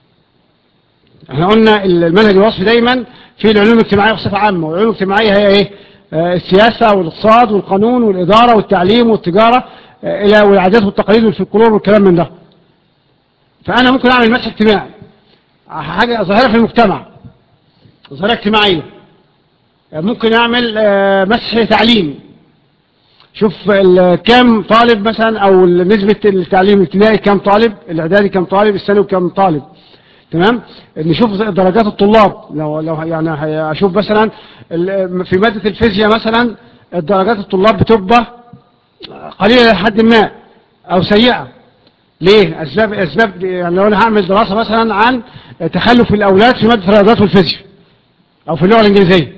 احنا قلنا المنهج الوصفي دايما في العلوم الاجتماعيه بصفه عامه والعلوم الاجتماعيه هي ايه آه، السياسه والاقتصاد والقانون والاداره والتعليم والتجاره آه، الى والعادات والتقاليد والفلكلور والكلام من ده فانا ممكن اعمل مسح اجتماعي حاجه ظاهره في المجتمع ظاهره اجتماعيه آه، ممكن اعمل آه، مسح تعليمي شوف ال- كام طالب مثلا او نسبة التعليم الابتدائي كام طالب الاعدادي كام طالب الثانوي كام طالب تمام نشوف درجات الطلاب لو لو يعني هي- اشوف مثلا ال- في مادة الفيزياء مثلا درجات الطلاب بتبقى قليلة لحد ما او سيئة ليه اسباب اسباب يعني لو انا هعمل دراسة مثلا عن تخلف الاولاد في مادة الرياضيات والفيزياء او في اللغة الانجليزية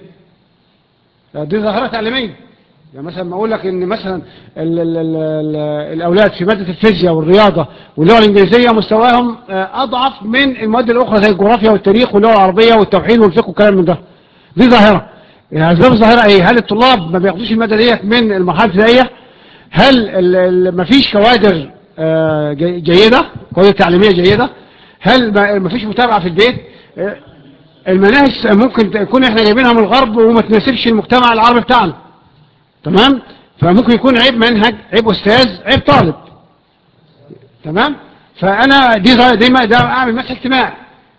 دي ظاهرة تعليمية يعني مثلا ما اقول لك ان مثلا ال ال ال ال الاولاد في ماده الفيزياء والرياضه واللغه الانجليزيه مستواهم آه، اضعف من المواد الاخرى زي الجغرافيا والتاريخ واللغه العربيه والتوحيد والفقه والكلام من ده دي ظاهره يعني اسباب الظاهره ايه هل الطلاب ما بياخدوش الماده ديت من المرحله الابتدائيه هل ال- ال- ما فيش كوادر آه، جي- جيده كوادر تعليميه جيده هل ما ما فيش متابعه في البيت آه، المناهج ممكن تكون احنا جايبينها من الغرب وما تناسبش المجتمع العربي بتاعنا تمام فممكن يكون عيب منهج عيب استاذ عيب طالب تمام فانا دي ظا- دي ما ده اعمل مسح اجتماعي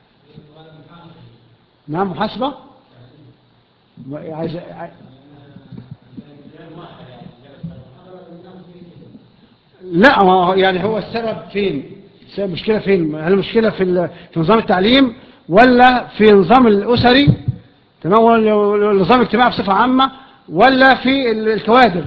نعم محاسبه ما- عايز عايز- لا ما هو- يعني هو السبب فين السبب المشكله فين هل المشكله في ال- في نظام التعليم ولا في النظام الاسري تمام ولا ولا النظام الاجتماعي بصفه عامه ولا في ال- الكوادر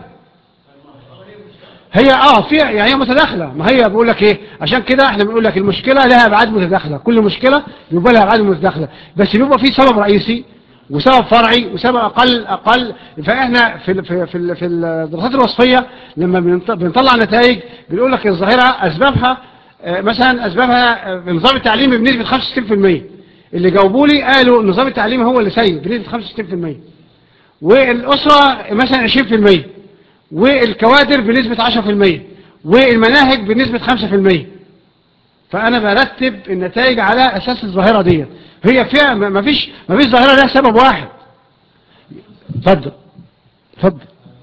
هي اه في يعني هي متداخله ما هي بقول لك ايه عشان كده احنا بنقول لك المشكله لها ابعاد متداخله كل مشكله بيبقى لها ابعاد متداخله بس بيبقى في سبب رئيسي وسبب فرعي وسبب اقل اقل فاحنا في ال- في ال- في ال- في الدراسات الوصفيه لما بنط- بنطلع نتائج بنقول لك الظاهره اسبابها آه، مثلا اسبابها آه، النظام التعليمي بنسبه 65% اللي جاوبوا لي قالوا النظام التعليمي هو اللي سيء بنسبه 65% والاسره مثلا 20% والكوادر بنسبة 10% والمناهج بنسبة 5% فأنا برتب النتائج على أساس الظاهرة دي هي فيها ما فيش ما فيش ظاهرة لها سبب واحد اتفضل اتفضل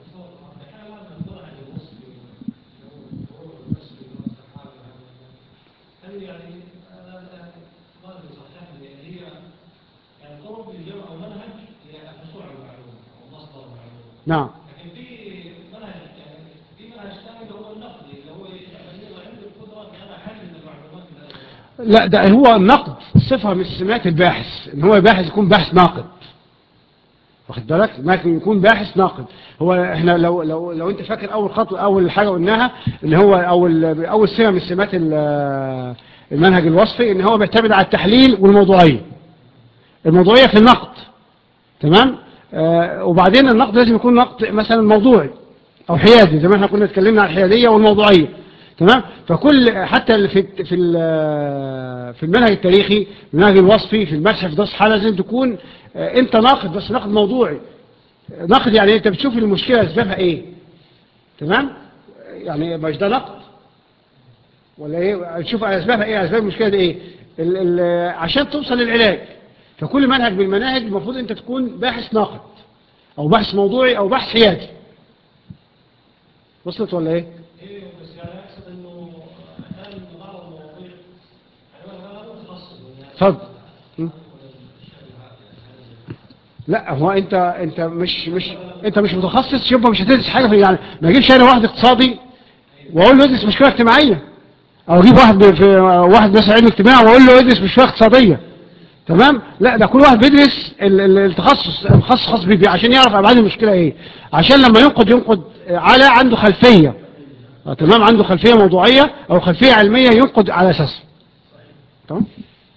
هل يعني انا أنا ما ادري صحيح لان هي يعني طرق للجمع او منهج هي الحصول على المعلومه او مصدر المعلومه نعم لكن في منهج يعني في منهج ثاني اللي هو النقدي اللي هو يعني يبقى عنده القدره ان انا احلل المعلومات من هذا لا ده هو النقد صفة من سمات الباحث ان هو باحث يكون باحث ناقد واخد بالك ممكن يكون باحث ناقد هو احنا لو لو لو انت فاكر اول خطوه اول حاجه قلناها ان هو اول اول سمه من سمات ال- المنهج الوصفي ان هو بيعتمد على التحليل والموضوعيه الموضوعيه في النقد تمام آه وبعدين النقد لازم يكون نقد مثلا موضوعي او حيادي زي ما احنا كنا اتكلمنا عن الحياديه والموضوعيه تمام فكل حتى اللي في في ال- في المنهج التاريخي المنهج الوصفي في المسح في درس حاله لازم تكون آه، انت ناقد بس ناقد موضوعي نقد يعني انت بتشوف المشكله اسبابها ايه تمام يعني مش ده نقد ولا ايه نشوف اسبابها ايه اسباب المشكله دي ايه ال ال عشان توصل للعلاج فكل منهج من المناهج المفروض انت تكون باحث ناقد او باحث موضوعي او باحث حيادي وصلت ولا ايه ايه بس يعني اقصد انه احيانا بعض المواضيع يعني انا أنا متخصص يعني اتفضل م? لا هو انت انت مش مش انت مش متخصص يبقى مش هتدرس حاجه في يعني ما اجيبش انا واحد اقتصادي واقول له ادرس مشكله اجتماعيه او اجيب واحد في واحد بس علم اجتماع واقول له ادرس مشكله اقتصاديه تمام لا ده كل واحد بيدرس ال- ال- التخصص الخاص خاص بيه عشان يعرف ابعاد المشكله ايه عشان لما ينقد ينقد على عنده خلفيه آه، تمام عنده خلفيه موضوعيه او خلفيه علميه ينقد على اساسها تمام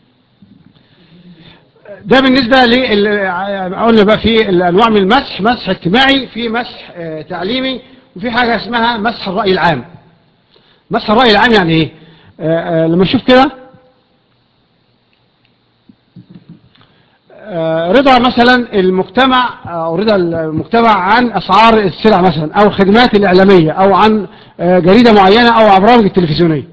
ده بالنسبة لل قلنا بقى في الأنواع من المسح مسح اجتماعي في مسح آه، تعليمي وفي حاجة اسمها مسح الرأي العام مسح الرأي العام يعني ايه آه، آه، لما نشوف كده آه، رضا مثلا المجتمع أو رضا المجتمع عن أسعار السلع مثلا أو الخدمات الإعلامية أو عن آه، جريدة معينة أو عن برامج التلفزيونية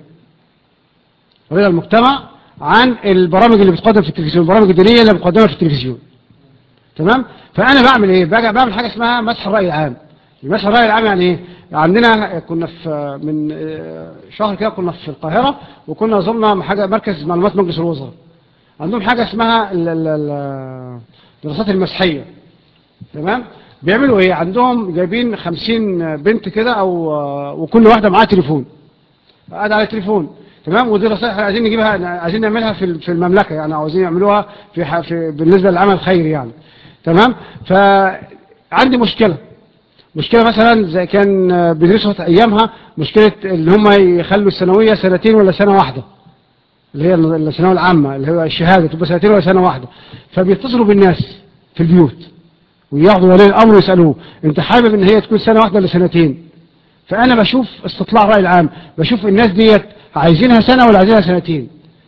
رضا المجتمع عن البرامج اللي بتقدم في التلفزيون البرامج الدينية اللي بتقدمها في التلفزيون تمام فأنا بعمل إيه باجي بعمل حاجة اسمها مسح الرأي العام مسح الرأي العام يعني إيه عندنا كنا في من آه، شهر كده كنا في القاهرة وكنا زرنا حاجة مركز معلومات مجلس الوزراء عندهم حاجة اسمها ال- ال- ال- الدراسات المسحية تمام بيعملوا ايه عندهم جايبين خمسين بنت كده او وكل واحدة معاها تليفون قاعد على التليفون تمام ودي رسائل احنا عايزين نجيبها عايزين نعملها في في المملكة يعني عاوزين يعملوها في, ح- في بالنسبة للعمل الخيري يعني تمام فعندي مشكلة مشكلة مثلا زي كان بيدرسوا في ايامها مشكلة اللي هم يخلوا الثانوية سنتين ولا سنة واحدة اللي هي الثانويه العامة اللي هو الشهادة تبقى سنتين ولا سنة واحدة فبيتصلوا بالناس في البيوت وياخدوا ولي الأمر ويسألوه أنت حابب إن هي تكون سنة واحدة ولا سنتين فأنا بشوف استطلاع الرأي العام بشوف الناس ديت عايزينها سنة ولا عايزينها سنتين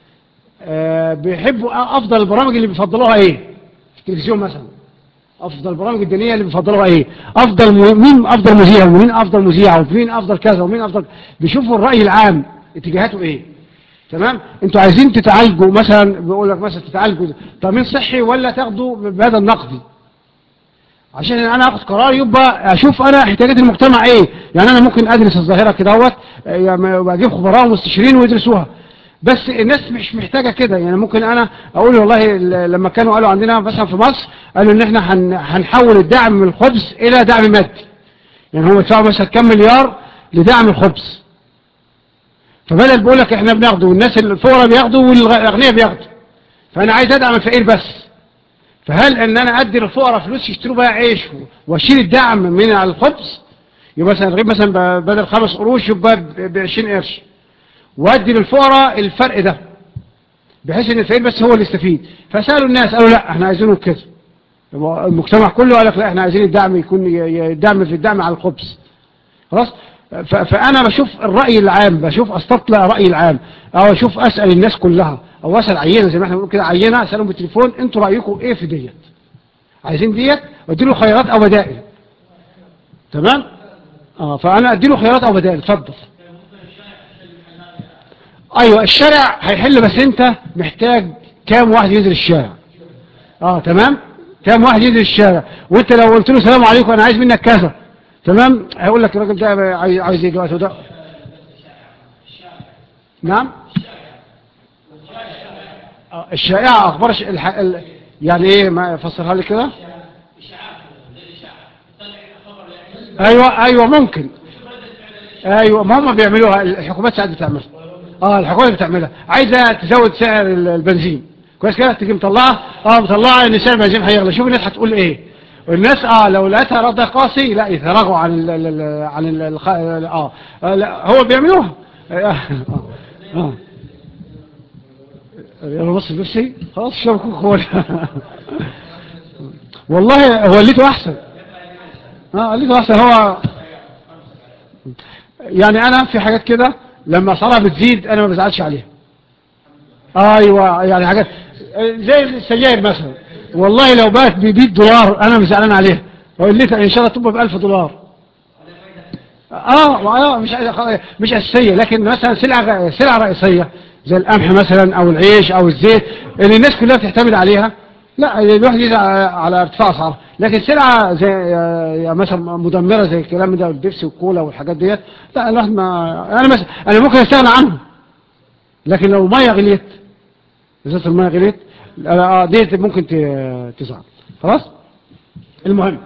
آه بيحبوا أفضل البرامج اللي بيفضلوها إيه في التلفزيون مثلا أفضل البرامج الدينية اللي بيفضلوها إيه أفضل م... مين أفضل مذيع ومين أفضل مذيع ومين أفضل كذا ومين أفضل بيشوفوا الرأي العام اتجاهاته إيه تمام انتوا عايزين تتعالجوا مثلا بيقول لك مثلا تتعالجوا تامين صحي ولا تاخدوا بهذا النقدي عشان انا اخد قرار يبقى اشوف انا احتياجات المجتمع ايه يعني انا ممكن ادرس الظاهره كده اهوت يعني واجيب خبراء ومستشارين ويدرسوها بس الناس مش محتاجه كده يعني ممكن انا اقول والله ال- لما كانوا قالوا عندنا مثلا في مصر قالوا ان احنا هن- هنحول الدعم من الخبز الى دعم مادي يعني هم يدفعوا مثلا كام مليار لدعم الخبز فبدل بيقول لك احنا بناخده والناس الفقراء بياخدوا والاغنياء بياخدوا فانا عايز ادعم الفقير بس فهل ان انا ادي للفقراء فلوس يشتروا بقى عيش واشيل الدعم من على الخبز يبقى مثلا الرغيف مثلا ب- بدل خمس قروش يبقى ب 20 قرش وادي للفقراء الفرق ده بحيث ان الفقير بس هو اللي يستفيد فسالوا الناس قالوا لا احنا عايزينه كده يبقى المجتمع كله قال لك لا احنا عايزين الدعم يكون ي- ي- الدعم في الدعم على الخبز خلاص ف- فانا بشوف الراي العام بشوف استطلع الراي العام او اشوف اسال الناس كلها او اسال عينه زي ما احنا بنقول كده عينه اسالهم بالتليفون انتوا رايكم ايه في ديت عايزين ديت وادي له خيارات او بدائل تمام اه فانا ادي له خيارات او بدائل اتفضل ايوه الشارع هيحل بس انت محتاج كام واحد ينزل الشارع اه تمام كام واحد ينزل الشارع وانت لو قلت له السلام عليكم انا عايز منك كذا تمام هيقول لك الراجل ده عايز عايز ايه دلوقتي وده نعم آه، الشائعة اخبار الش... الح... ال... يعني ايه ما فسرها لي كده ايوه ايوه ممكن ايوه ما هم بيعملوها الحكومات ساعات بتعملها اه الحكومات بتعملها عايزه تزود سعر ال- البنزين كويس كده تيجي مطلعه اه مطلعه ان سعر البنزين هيغلى شوف الناس هتقول ايه والناس اه لو لقيتها رد قاسي لا يتراجعوا عن ال ال ال عن ال الخ... اه آه، لا هو بيعملوها اه اه يلا بص بيبسي خلاص شرب كوكا كولا والله هو الليته احسن اه الليته احسن هو يعني انا في حاجات كده لما اسعارها بتزيد انا ما بزعلش عليها ايوه يعني حاجات زي السجاير مثلا والله لو بقت ب 100 دولار انا مش زعلان عليها وقلت ان شاء الله تبقى ب 1000 دولار اه اه مش مش اساسيه لكن مثلا سلعه سلعه رئيسيه زي القمح مثلا او العيش او الزيت اللي الناس كلها بتعتمد عليها لا الواحد يزعل على ارتفاع اسعارها لكن سلعه زي آه، مثلا مدمره زي الكلام ده والبيبسي والكولا والحاجات ديت لا الواحد ما انا مثلا انا ممكن استغنى عنهم لكن لو الميه غليت ازازه الميه غليت اه ديت ممكن ت- تزعل خلاص المهم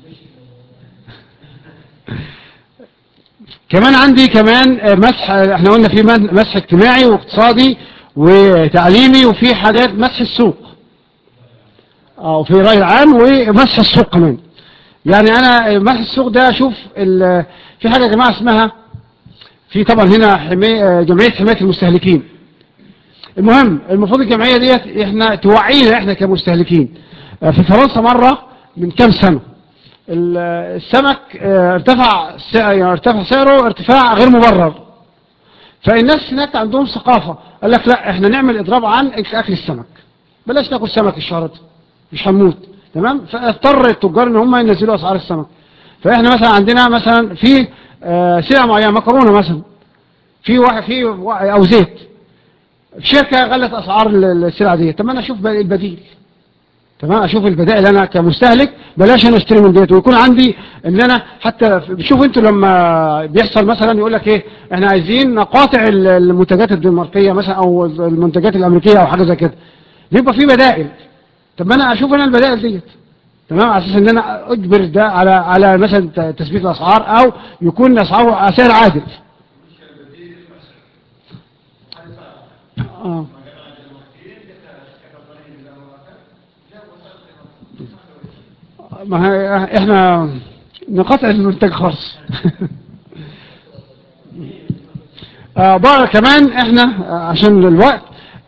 كمان عندي كمان آه، مسح آه، احنا قلنا في من- مسح اجتماعي واقتصادي وتعليمي وفي حاجات مسح السوق اه وفي رأي العام ومسح السوق كمان يعني انا آه، مسح السوق ده اشوف ال- في حاجة يا جماعة اسمها في طبعا هنا حماية آه، جمعية حماية المستهلكين المهم المفروض الجمعية ديت احنا توعينا احنا كمستهلكين آه، في فرنسا مرة من كام سنة ال- السمك آه، ارتفع س- يعني ارتفع سعره ارتفاع غير مبرر فالناس هناك عندهم ثقافة قال لك لا احنا نعمل اضراب عن اكل السمك بلاش ناكل سمك الشهر ده مش هنموت تمام فاضطر التجار ان هم ينزلوا اسعار السمك فاحنا مثلا عندنا مثلا في آه، سلع معينه مكرونه مثلا في واحد في وا- او زيت شركه غلت اسعار ال- السلع دي طب ما انا اشوف بقى البديل تمام اشوف البدائل انا كمستهلك بلاش انا اشتري من ديت ويكون عندي ان انا حتى بشوف انتوا لما بيحصل مثلا يقول لك ايه احنا عايزين نقاطع ال- المنتجات الدنماركيه مثلا او المنتجات الامريكيه او حاجه زي كده بيبقى في بدائل طب ما انا اشوف انا البدائل ديت تمام على اساس ان انا اجبر ده على على مثلا ت- تثبيت الاسعار او يكون اسعاره سعر عادل اه ما هي احنا نقطع المنتج خالص آه بقى كمان احنا آه، عشان الوقت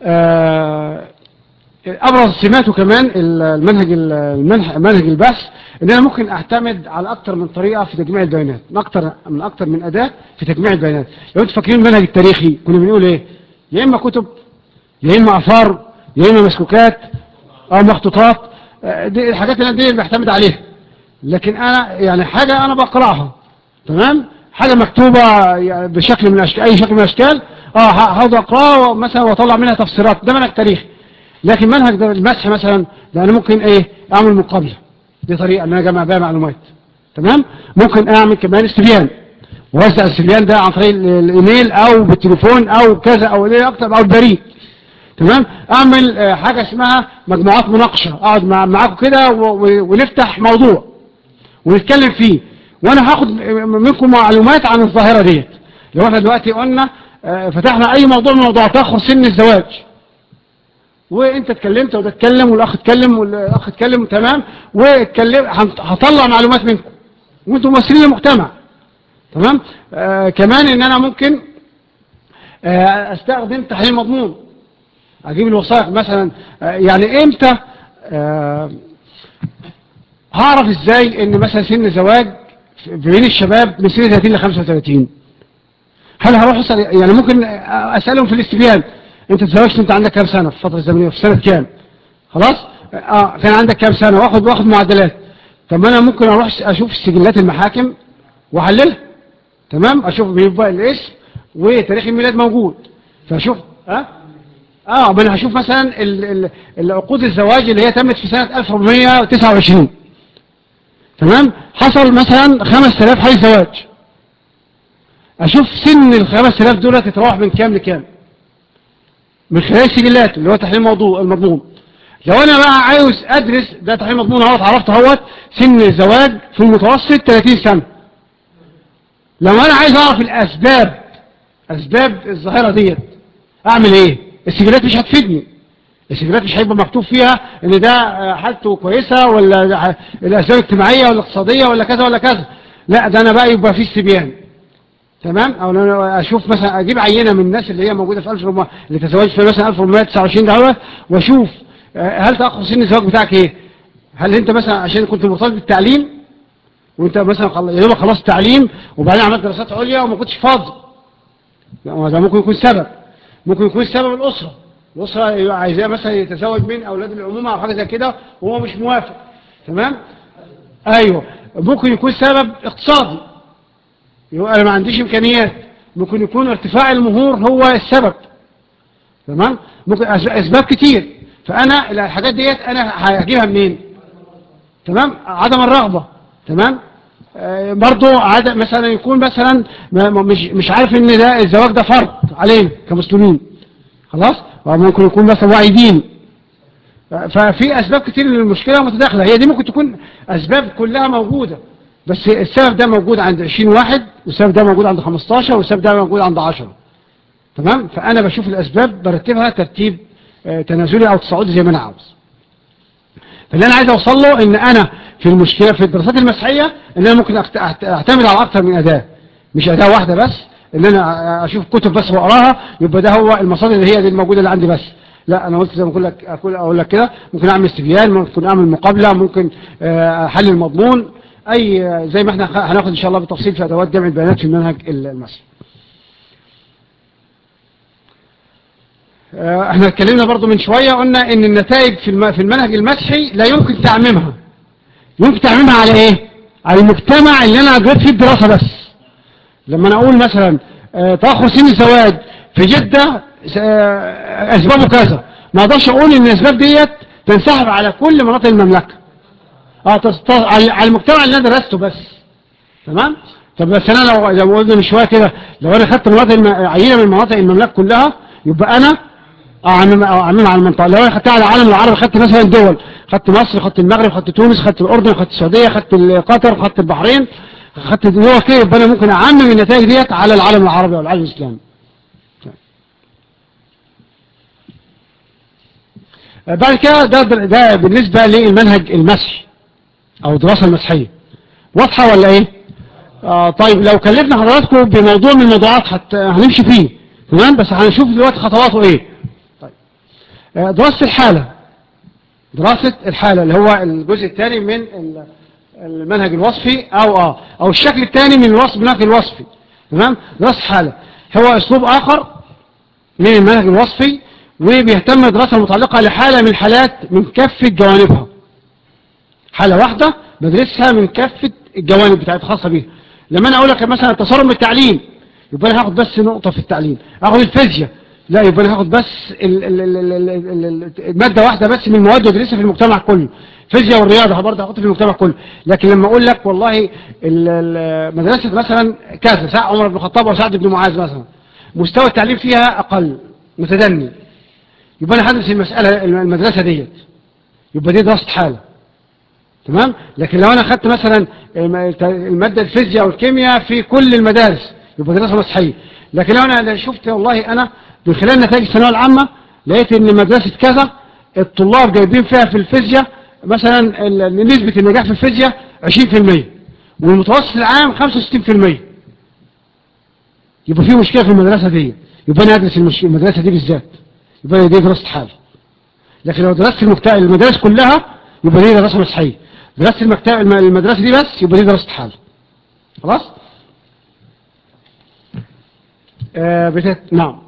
آه ابرز سماته كمان المنهج المنهج منهج البحث ان انا ممكن اعتمد على اكتر من طريقه في تجميع البيانات من اكتر من اكتر من اداه في تجميع البيانات لو انتوا فاكرين المنهج التاريخي كنا بنقول ايه يا اما كتب يا اما اثار يا اما مسكوكات او مخطوطات آه، دي الحاجات اللي أنا دي اللي بعتمد عليها لكن انا يعني حاجه انا بقراها تمام حاجه مكتوبه يعني بشكل من الاشكال اي شكل من الاشكال اه ه- هقعد اقراها مثلا واطلع منها تفسيرات ده منهج تاريخي لكن منهج ده المسح مثلا ده انا ممكن ايه اعمل مقابله دي طريقه ان انا اجمع بيها معلومات تمام ممكن اعمل كمان استبيان ووزع الاستبيان ده عن طريق ال- الايميل او بالتليفون او كذا او ايه اكتر او البريد تمام اعمل آه، حاجه اسمها مجموعات مناقشه اقعد مع معاكم كده و- و- ونفتح موضوع ونتكلم فيه وانا هاخد منكم معلومات عن الظاهره ديت لو احنا دلوقتي قلنا آه، فتحنا اي موضوع من موضوعات تاخر سن الزواج وانت اتكلمت وده اتكلم والاخ اتكلم والاخ اتكلم تمام واتكلم هنط- هطلع معلومات منكم وانتم ممثلين المجتمع تمام آه كمان ان انا ممكن آه استخدم تحليل مضمون اجيب الوثائق مثلا آه يعني امتى آه هعرف ازاي ان مثلا سن الزواج بين الشباب من سن 30 ل 35 هل هروح اسال يعني ممكن اسالهم في الاستبيان انت تزوجت انت عندك كام سنه في الفتره الزمنيه في سنه كام خلاص اه كان عندك كام سنه واخد واخد معدلات طب ما انا ممكن اروح اشوف سجلات المحاكم واحللها تمام اشوف بيبقى الاسم وتاريخ الميلاد موجود فاشوف اه اه ما انا هشوف مثلا ال- ال- العقود الزواج اللي هي تمت في سنه 1429 تمام حصل مثلا 5000 حي زواج اشوف سن ال 5000 دول تتراوح من كام لكام من خلال السجلات اللي هو تحليل الموضوع المضمون لو انا بقى عاوز ادرس ده تحليل مضمون اهوت عرفت اهوت سن الزواج في المتوسط 30 سنه لو انا عايز اعرف الاسباب اسباب الظاهره ديت اعمل ايه السجلات مش هتفيدني السجلات مش هيبقى مكتوب فيها ان ده آه، حالته كويسه ولا ده ح- الاسباب الاجتماعيه ولا الاقتصاديه ولا كذا ولا كذا لا ده انا بقى يبقى في استبيان تمام او لو انا اشوف مثلا اجيب عينه من الناس اللي هي موجوده في 1400 اللي تزوجت في مثلا 1429 دوت واشوف آه، هل تاخر سن الزواج بتاعك ايه هل انت مثلا عشان كنت مرتبط بالتعليم وانت مثلا خل- يا دوبك خلصت تعليم وبعدين عملت دراسات عليا وما كنتش فاضي لا، ما ده ممكن يكون سبب ممكن يكون سبب الاسره الاسره يبقى عايزاه مثلا يتزوج من اولاد العمومه او حاجه زي كده وهو مش موافق تمام ايوه ممكن يكون سبب اقتصادي يبقى انا ما عنديش امكانيات ممكن يكون ارتفاع المهور هو السبب تمام ممكن أس- اسباب كتير فانا الحاجات ديت انا هجيبها منين تمام عدم الرغبة تمام آه، برضو عدم مثلا يكون مثلا ما- ما- مش مش عارف ان ده الزواج ده فرض علينا كمسلمين خلاص ممكن يكون مثلا وعي ديني ففي اسباب كتير للمشكله متداخله هي دي ممكن تكون اسباب كلها موجوده بس السبب ده موجود عند 20 واحد والسبب ده موجود عند 15 والسبب ده موجود عند 10 تمام فانا بشوف الاسباب برتبها ترتيب آه، تنازلي او تصاعدي زي ما انا عاوز فاللي انا عايز اوصل له ان انا في المشكله في الدراسات المسيحيه ان انا ممكن أعت- أعت- اعتمد على اكتر من اداه مش اداه واحده بس ان انا اشوف كتب بس واقراها يبقى ده هو المصادر اللي هي دي الموجوده اللي عندي بس لا انا قلت زي ما اقول لك اقول اقول لك كده ممكن اعمل استبيان ممكن اعمل مقابله ممكن آه، احلل المضمون اي آه، زي ما احنا خ- هناخد ان شاء الله بالتفصيل في ادوات جمع البيانات في المنهج المسيحي آه، احنا اتكلمنا برضو من شوية قلنا ان النتائج في الم- في المنهج المسيحي لا يمكن تعميمها يمكن تعميمها على ايه على المجتمع اللي انا اجريت فيه الدراسة بس لما انا اقول مثلا آه، تأخر سن الزواج في جدة آه، اسبابه كذا ما اقدرش اقول ان الاسباب ديت تنسحب على كل مناطق المملكة اه تص- تص- على على المجتمع اللي انا درسته بس تمام طب بس انا لو زي ما قلنا من شويه كده لو انا خدت مناطق الم... عينه من مناطق المملكه كلها يبقى انا اعمم اعمم على المنطقه لو انا خدتها على العالم العربي خدت مثلا دول خدت مصر خدت المغرب خدت تونس خدت الاردن خدت السعوديه خدت قطر خدت البحرين خدت دول كده يبقى انا ممكن اعمم النتائج ديت على العالم العربي او العالم الاسلامي بعد كده ده ده بالنسبه للمنهج المسيحي او الدراسه المسيحيه واضحه ولا ايه آه طيب لو كلفنا حضراتكم بموضوع من الموضوعات حتى هنمشي فيه تمام بس هنشوف دلوقتي خطواته ايه طيب آه دراسة الحالة دراسة الحالة اللي هو الجزء الثاني من ال- المنهج الوصفي او اه او الشكل الثاني من الوصف المنهج الوصفي تمام دراسة الحالة هو اسلوب اخر من المنهج الوصفي وبيهتم بدراسة متعلقة لحالة من الحالات من كافة جوانبها حالة واحدة بدرسها من كافة الجوانب بتاعتها خاصة بيها لما انا اقول لك مثلا التصرف بالتعليم يبقى انا هاخد بس نقطة في التعليم اخد الفيزياء لا يبقى انا هاخد بس ال ال ال ال ال ال ال المادة واحدة بس من المواد وادرسها في المجتمع كله الفيزياء والرياضة برضه هحطها في المجتمع كله لكن لما اقول لك والله ال- ال- مدرسة مثلا كذا ساعة عمر بن الخطاب او سعد بن معاذ مثلا مستوى التعليم فيها اقل متدني يبقى انا هدرس المسألة المدرسة ديت يبقى دي دراسة حالة تمام لكن لو انا خدت مثلا الم- المادة الفيزياء والكيمياء في كل المدارس يبقى دراسة مسيحية لكن لو انا شفت والله انا من خلال نتائج الثانويه العامة لقيت ان مدرسة كذا الطلاب جايبين فيها في الفيزياء مثلا ال- نسبة النجاح في الفيزياء 20% والمتوسط العام 65% يبقى في مشكلة في المدرسة دي يبقى انا ادرس المش- المدرسة دي بالذات يبقى دي دراسة حالة لكن لو درست المكت... المدارس كلها يبقى دي دراسة مسيحية درست المكت... الم- المدرسة دي بس يبقى دي دراسة حالة خلاص آه بتت... نعم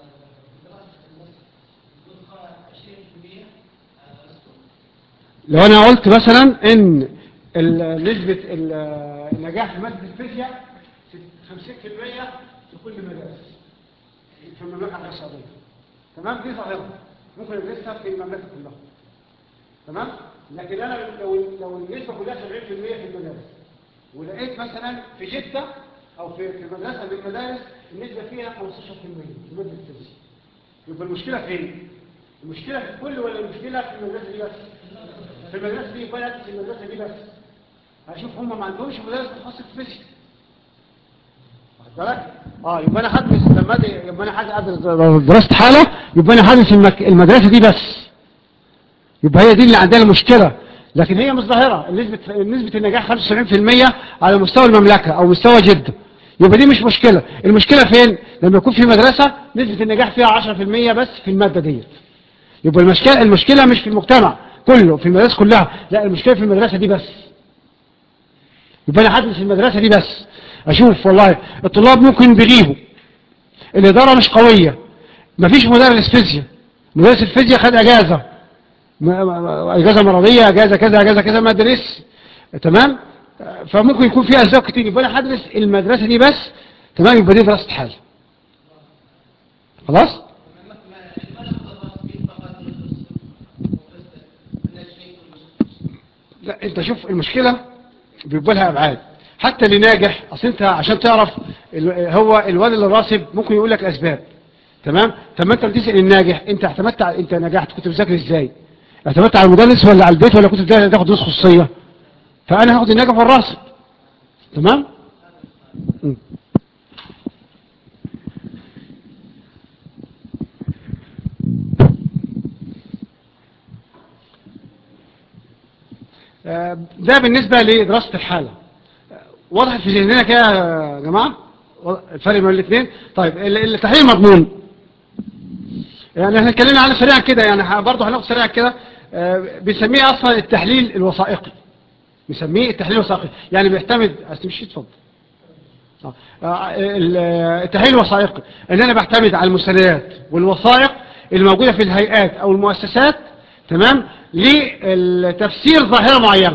لو انا قلت مثلا ان ال- نسبة ال- النجاح في مادة الفيزياء 50% في كل المدارس في المملكة العربية السعودية تمام دي ظاهرة ممكن ندرسها في المملكة كلها تمام لكن انا لو لو النسبة كلها 70% في المدارس ولقيت مثلا في جدة او في في مدرسة من المدارس النسبة فيها 15% في مادة الفيزياء يبقى المشكلة فين؟ المشكلة في الكل ولا المشكلة في المدرسة دي بس؟ في المدرسة دي يبقى أنا في المدرسة دي بس هشوف هم ما عندهمش مدرس متخصص في الفيزياء واخد بالك؟ اه يبقى انا هدرس لما أدي- يبقى انا هدرس دراسة حالة يبقى انا هدرس المك... المدرسة دي بس يبقى هي دي اللي عندها المشكلة لكن هي مش ظاهرة نسبة نسبة النجاح 75% على مستوى المملكة او مستوى جدة يبقى دي مش مشكلة المشكلة فين لما يكون في مدرسة نسبة النجاح فيها 10% بس في المادة ديت يبقى المشكلة المشكلة مش في المجتمع كله في المدارس كلها لا المشكلة في المدرسة دي بس يبقى انا هدرس المدرسة دي بس اشوف والله الطلاب ممكن بيغيبوا الادارة مش قوية مفيش مدرس فيزياء مدرس الفيزياء خد اجازة م- م- اجازة مرضية اجازة كذا اجازة كذا ما درس تمام آه، فممكن يكون فيها أسباب كتير يبقى أنا هدرس المدرسة دي بس تمام يبقى دي دراسة حال خلاص لا انت شوف المشكلة بيبقى لها ابعاد حتى اللي ناجح اصل انت عشان تعرف ال- هو الواد اللي راسب ممكن يقول لك الاسباب تمام طب ما انت بتسال الناجح انت اعتمدت على انت نجحت كنت بتذاكر ازاي اعتمدت على المدرس ولا على البيت ولا كنت بتاخد تاخد دروس خصوصيه فانا هاخد الناجح والراسب تمام م. آه، ده بالنسبة لدراسة الحالة واضح في ذهننا كده يا جماعة الفرق بين الاثنين طيب ال- التحليل المضمون يعني احنا اتكلمنا عنه سريعا كده يعني ه- برضه هناخد سريعا كده آه، بنسميه اصلا التحليل الوثائقي بنسميه التحليل الوثائقي يعني بيعتمد أصل مش اتفضل آه، آه، ال- التحليل الوثائقي ان انا بعتمد على المستندات والوثائق الموجودة في الهيئات او المؤسسات تمام لتفسير ظاهرة معينة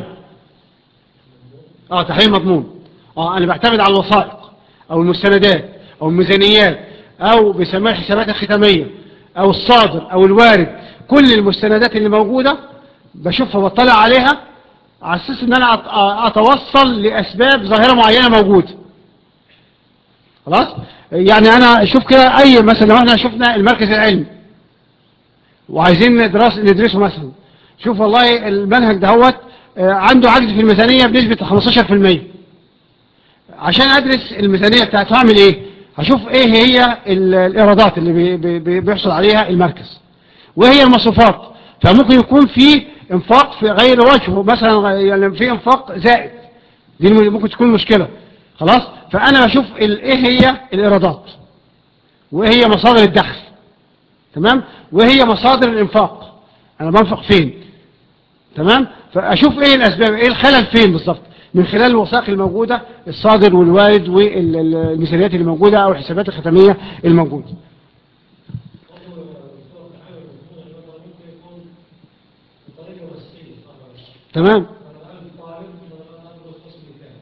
اه تحليل مضمون اه انا بعتمد على الوثائق او المستندات او الميزانيات او بيسموها الحسابات الختامية او الصادر او الوارد كل المستندات اللي موجودة بشوفها وبطلع عليها على اساس ان انا أت- اتوصل لاسباب ظاهرة معينة موجودة خلاص يعني انا اشوف كده اي مثلا لو احنا شفنا المركز العلمي وعايزين ندرس ندرسه مثلا شوف والله المنهج دهوت آه، عنده عجز في الميزانية بنسبة 15% عشان ادرس الميزانية بتاعته هعمل ايه هشوف ايه هي ال- الايرادات اللي بي بي بي بيحصل عليها المركز وهي المصروفات فممكن يكون في انفاق في غير وجهه مثلا يعني في انفاق زائد دي الم- ممكن تكون مشكلة خلاص فانا بشوف ال- ايه هي الايرادات وايه هي مصادر الدخل تمام وهي مصادر الانفاق انا بنفق فين تمام فاشوف ايه الاسباب ايه الخلل فين بالظبط من خلال الوثائق الموجودة الصادر والوارد والميزانيات اللي موجودة او الحسابات الختامية الموجودة برضه الدكتور تحاول يكون النظر ممكن يكون بطريقة وسيلة طبعا تمام أنا الآن طالب أنا أدرس قسم ثاني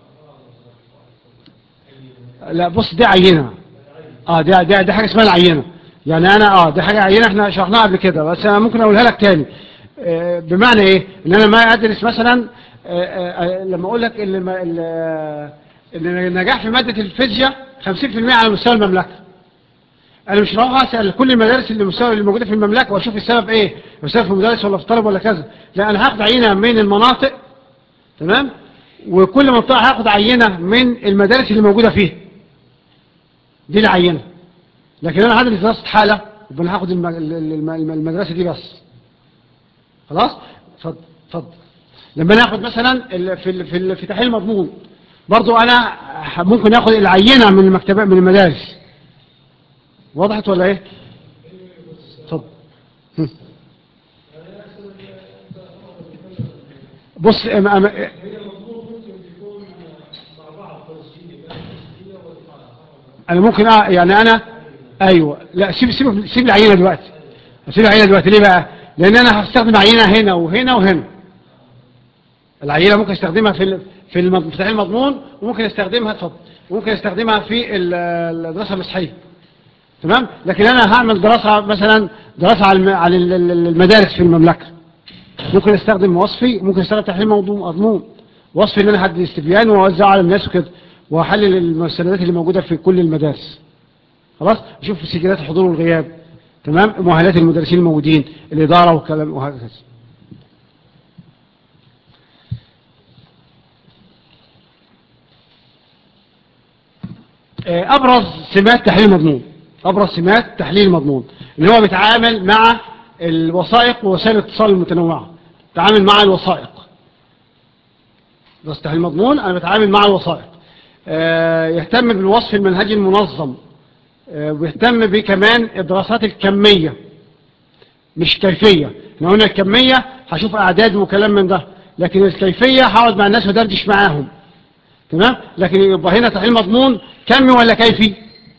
لا بص دي عينة اه دي دي, دي حاجة اسمها العينة يعني انا اه دي حاجة عينة احنا شرحناها قبل كده بس انا ممكن اقولها لك تاني آه بمعنى ايه ان انا ما ادرس مثلا آه آه لما اقول لك ان الم- ال- آه، ان النجاح في مادة الفيزياء 50% على مستوى المملكة انا مش هروح اسال كل المدارس اللي مستوى اللي موجوده في المملكه واشوف السبب ايه السبب في المدارس ولا في الطلب ولا كذا لا انا هاخد عينه من المناطق تمام وكل منطقه هاخد عينه من المدارس اللي موجوده فيها دي العينه لكن انا هدرس دراسه حاله يبقى انا هاخد الم- الم- الم- المدرسه دي بس خلاص اتفضل اتفضل لما ناخد مثلا ال- في ال- في ال- في تحليل مضمون برضو انا ح- ممكن اخد العينه من المكتبات من المدارس وضحت ولا ايه اتفضل هم. بص أم- أم- هي المفروض ممكن تكون مع بعض تسجيل بين التسجيل والإطالة انا ممكن أ... يعني انا ايوه لا سيب سيب سيب العينه دلوقتي سيب العينه دلوقتي ليه بقى لان انا هستخدم عينه هنا وهنا وهنا العينه ممكن استخدمها في ال- في الم- في تحليل المضمون وممكن استخدمها اتفضل وممكن استخدمها في ال- الدراسه المسيحيه تمام لكن انا هعمل دراسه مثلا دراسه على الم- على ال- ال- المدارس في المملكه ممكن استخدم وصفي ممكن استخدم تحليل موضوع مضمون وصفي ان انا هدي استبيان واوزعه على الناس وكده واحلل المستندات اللي موجوده في كل المدارس خلاص اشوف سجلات الحضور والغياب تمام مؤهلات المدرسين الموجودين الاداره وكلام وهكذا آه، ابرز سمات تحليل مضمون ابرز سمات تحليل مضمون اللي هو بيتعامل مع الوثائق ووسائل الاتصال المتنوعه بيتعامل مع الوثائق بس تحليل مضمون انا بتعامل مع الوثائق آه، يهتم بالوصف المنهجي المنظم آه، ويهتم بكمان الدراسات الكمية مش كيفية احنا قلنا الكمية هشوف اعداد وكلام من ده لكن الكيفية هقعد مع الناس ودردش معاهم تمام لكن يبقى هنا تحليل مضمون كمي ولا كيفي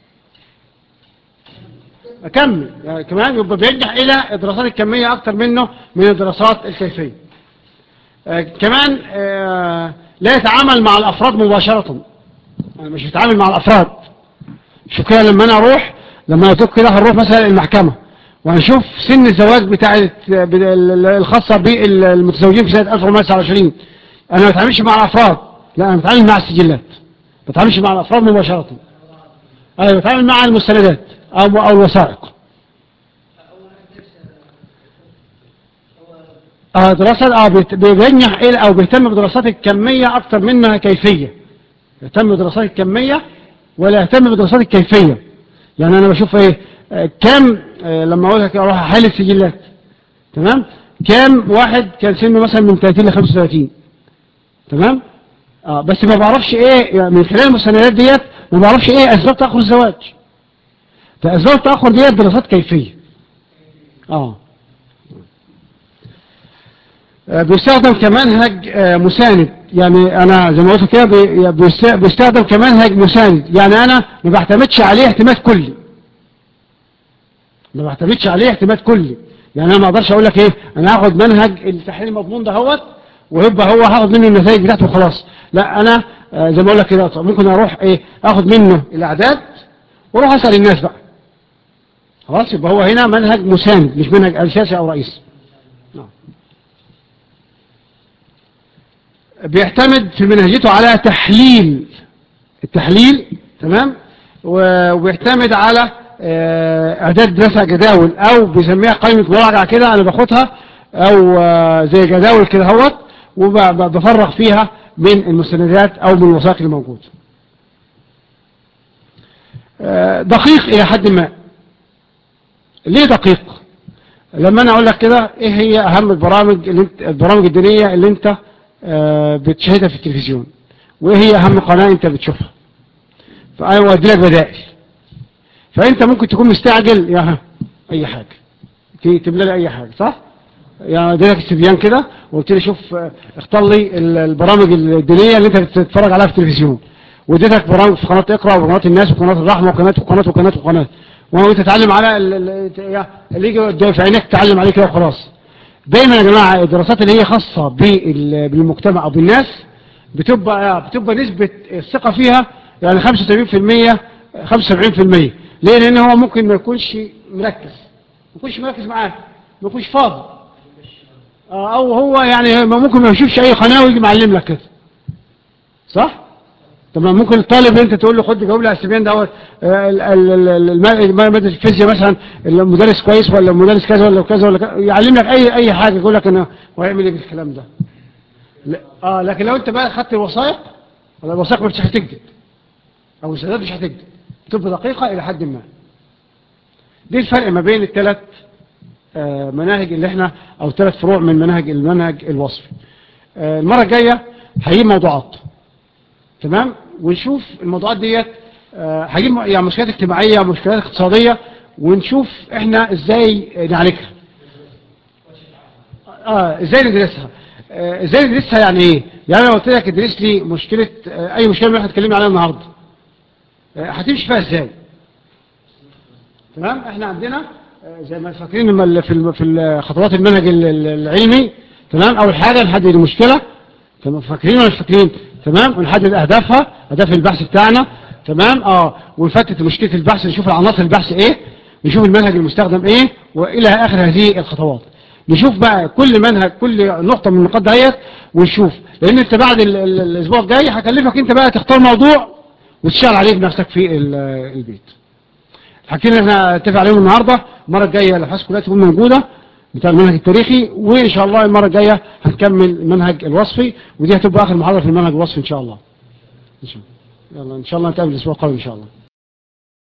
كمي يعني كمان يبقى بيرجع الى الدراسات الكمية اكتر منه من الدراسات الكيفية آه، كمان آه، لا يتعامل مع الافراد مباشرة انا مش بتعامل مع الافراد شوف كده لما انا اروح لما اتوك كده هنروح مثلا المحكمة وهنشوف سن الزواج بتاع الخاصة بالمتزوجين في سنة 1929 انا ما بتعاملش مع الافراد لا انا بتعامل مع السجلات ما بتعاملش مع الافراد مباشرة انا بتعامل مع المستندات او او الوثائق اه دراسات اه بيت- بينجح الى او بيهتم بدراسات الكمية اكتر منها كيفية يهتم بدراسات الكمية ولا يهتم بدراسات الكيفية يعني انا بشوف ايه آه، كام آه، لما اقول لك اروح احل السجلات تمام كام واحد كان سنه مثلا من 30 ل 35 تمام اه بس ما بعرفش ايه يعني من خلال المستندات ديت ما بعرفش ايه اسباب تاخر الزواج فاسباب التاخر ديت دراسات كيفيه اه آه، بيستخدم كمنهج آه، مساند يعني انا زي ما قلت كده بي- بيست- بيستخدم كمنهج مساند يعني انا ما بعتمدش عليه اعتماد كلي ما بعتمدش عليه اعتماد كلي يعني انا ما اقدرش اقول لك ايه انا هاخد منهج التحليل المضمون ده هوت ويبقى هو هاخد منه النتائج بتاعته وخلاص لا انا آه، زي ما اقول لك كده ممكن اروح ايه اخد منه الاعداد واروح اسال الناس بقى خلاص يبقى هو هنا منهج مساند مش منهج اساسي او رئيسي نعم. بيعتمد في منهجته على تحليل التحليل تمام و- وبيعتمد على آه، اعداد دراسة جداول او بيسميها قائمة مراجعة كده انا باخدها او آه، زي جداول كده اهوت وبفرغ فيها من المستندات او من الوثائق اللي موجوده آه، دقيق الى حد ما ليه دقيق لما انا اقول لك كده ايه هي اهم البرامج اللي انت البرامج الدينية اللي انت آه، بتشاهدها في التلفزيون وايه هي اهم قناة انت بتشوفها فانا اودي لك بدائل فانت ممكن تكون مستعجل يا ها اي حاجة ت- تملى لي اي حاجة صح يعني اديلك استبيان كده وقلت لي شوف آه، اختار لي ال- البرامج الدينية اللي انت بتتفرج عليها في التلفزيون واديتك برامج في قناة اقرأ وقناة الناس وقناة الرحمة وقناة وقناة وقناة وقناة وانت تتعلم على ال- ال- يا- اللي يجي قدام في عينك تتعلم عليه كده وخلاص دايما يا جماعة الدراسات اللي هي خاصة بال- بالمجتمع او بالناس بتبقى بتبقى نسبة الثقة فيها يعني 75% 75% ليه لان هو ممكن ما يكونش مركز ما يكونش مركز معاك ما يكونش فاضي آه، او هو يعني ما ممكن ما يشوفش اي قناة ويجي معلم لك كده صح طب ما ممكن الطالب اللي انت تقول له خد جاوب لي على السبيان دوت آه، ال- ال- ال- الم- الم- ماده الفيزياء مثلا المدرس كويس ولا المدرس كذا ولا كذا ولا كذا يعلم لك اي اي حاجه يقول لك انا ويعمل ايه بالكلام ده لا اه لكن لو انت بقى خدت الوثائق ولا الوثائق مش هتكذب او السداد مش هتكذب تبقى دقيقه الى حد ما دي الفرق ما بين الثلاث آه، مناهج اللي احنا او ثلاث فروع من منهج المنهج الوصفي آه، المره الجايه هيجيب موضوعات تمام ونشوف الموضوعات ديت آه، هجيب م- يعني مشكلات اجتماعية ومشكلات اقتصادية ونشوف احنا ازاي نعالجها اه ازاي ندرسها آه، ازاي ندرسها يعني ايه يعني لو قلت لك ادرس لي مشكلة آه، اي مشكلة من اللي احنا اتكلمنا عليها النهاردة آه، هتمشي فيها ازاي تمام احنا عندنا آه، زي ما فاكرين لما ال- في الم- في ال- خطوات المنهج ال- ال- العلمي تمام اول حاجة نحدد المشكلة تمام فاكرين ولا مش فاكرين تمام ونحدد اهدافها اهداف البحث بتاعنا تمام اه ونفتت مشكله البحث نشوف العناصر البحث ايه نشوف المنهج المستخدم ايه والى اخر هذه الخطوات نشوف بقى كل منهج كل نقطه من النقاط ديت ونشوف لان انت بعد ال- ال- الاسبوع الجاي هكلفك انت بقى تختار موضوع وتشتغل عليه بنفسك في ال- البيت الحاجتين اللي احنا اتفق عليهم النهارده المره الجايه الابحاث كلها تكون موجوده بتاع المنهج التاريخي وان شاء الله المره الجايه هنكمل المنهج الوصفي ودي هتبقى اخر محاضره في المنهج الوصفي ان شاء الله ان شاء الله يلا ان شاء الله نتقابل الاسبوع القادم ان شاء الله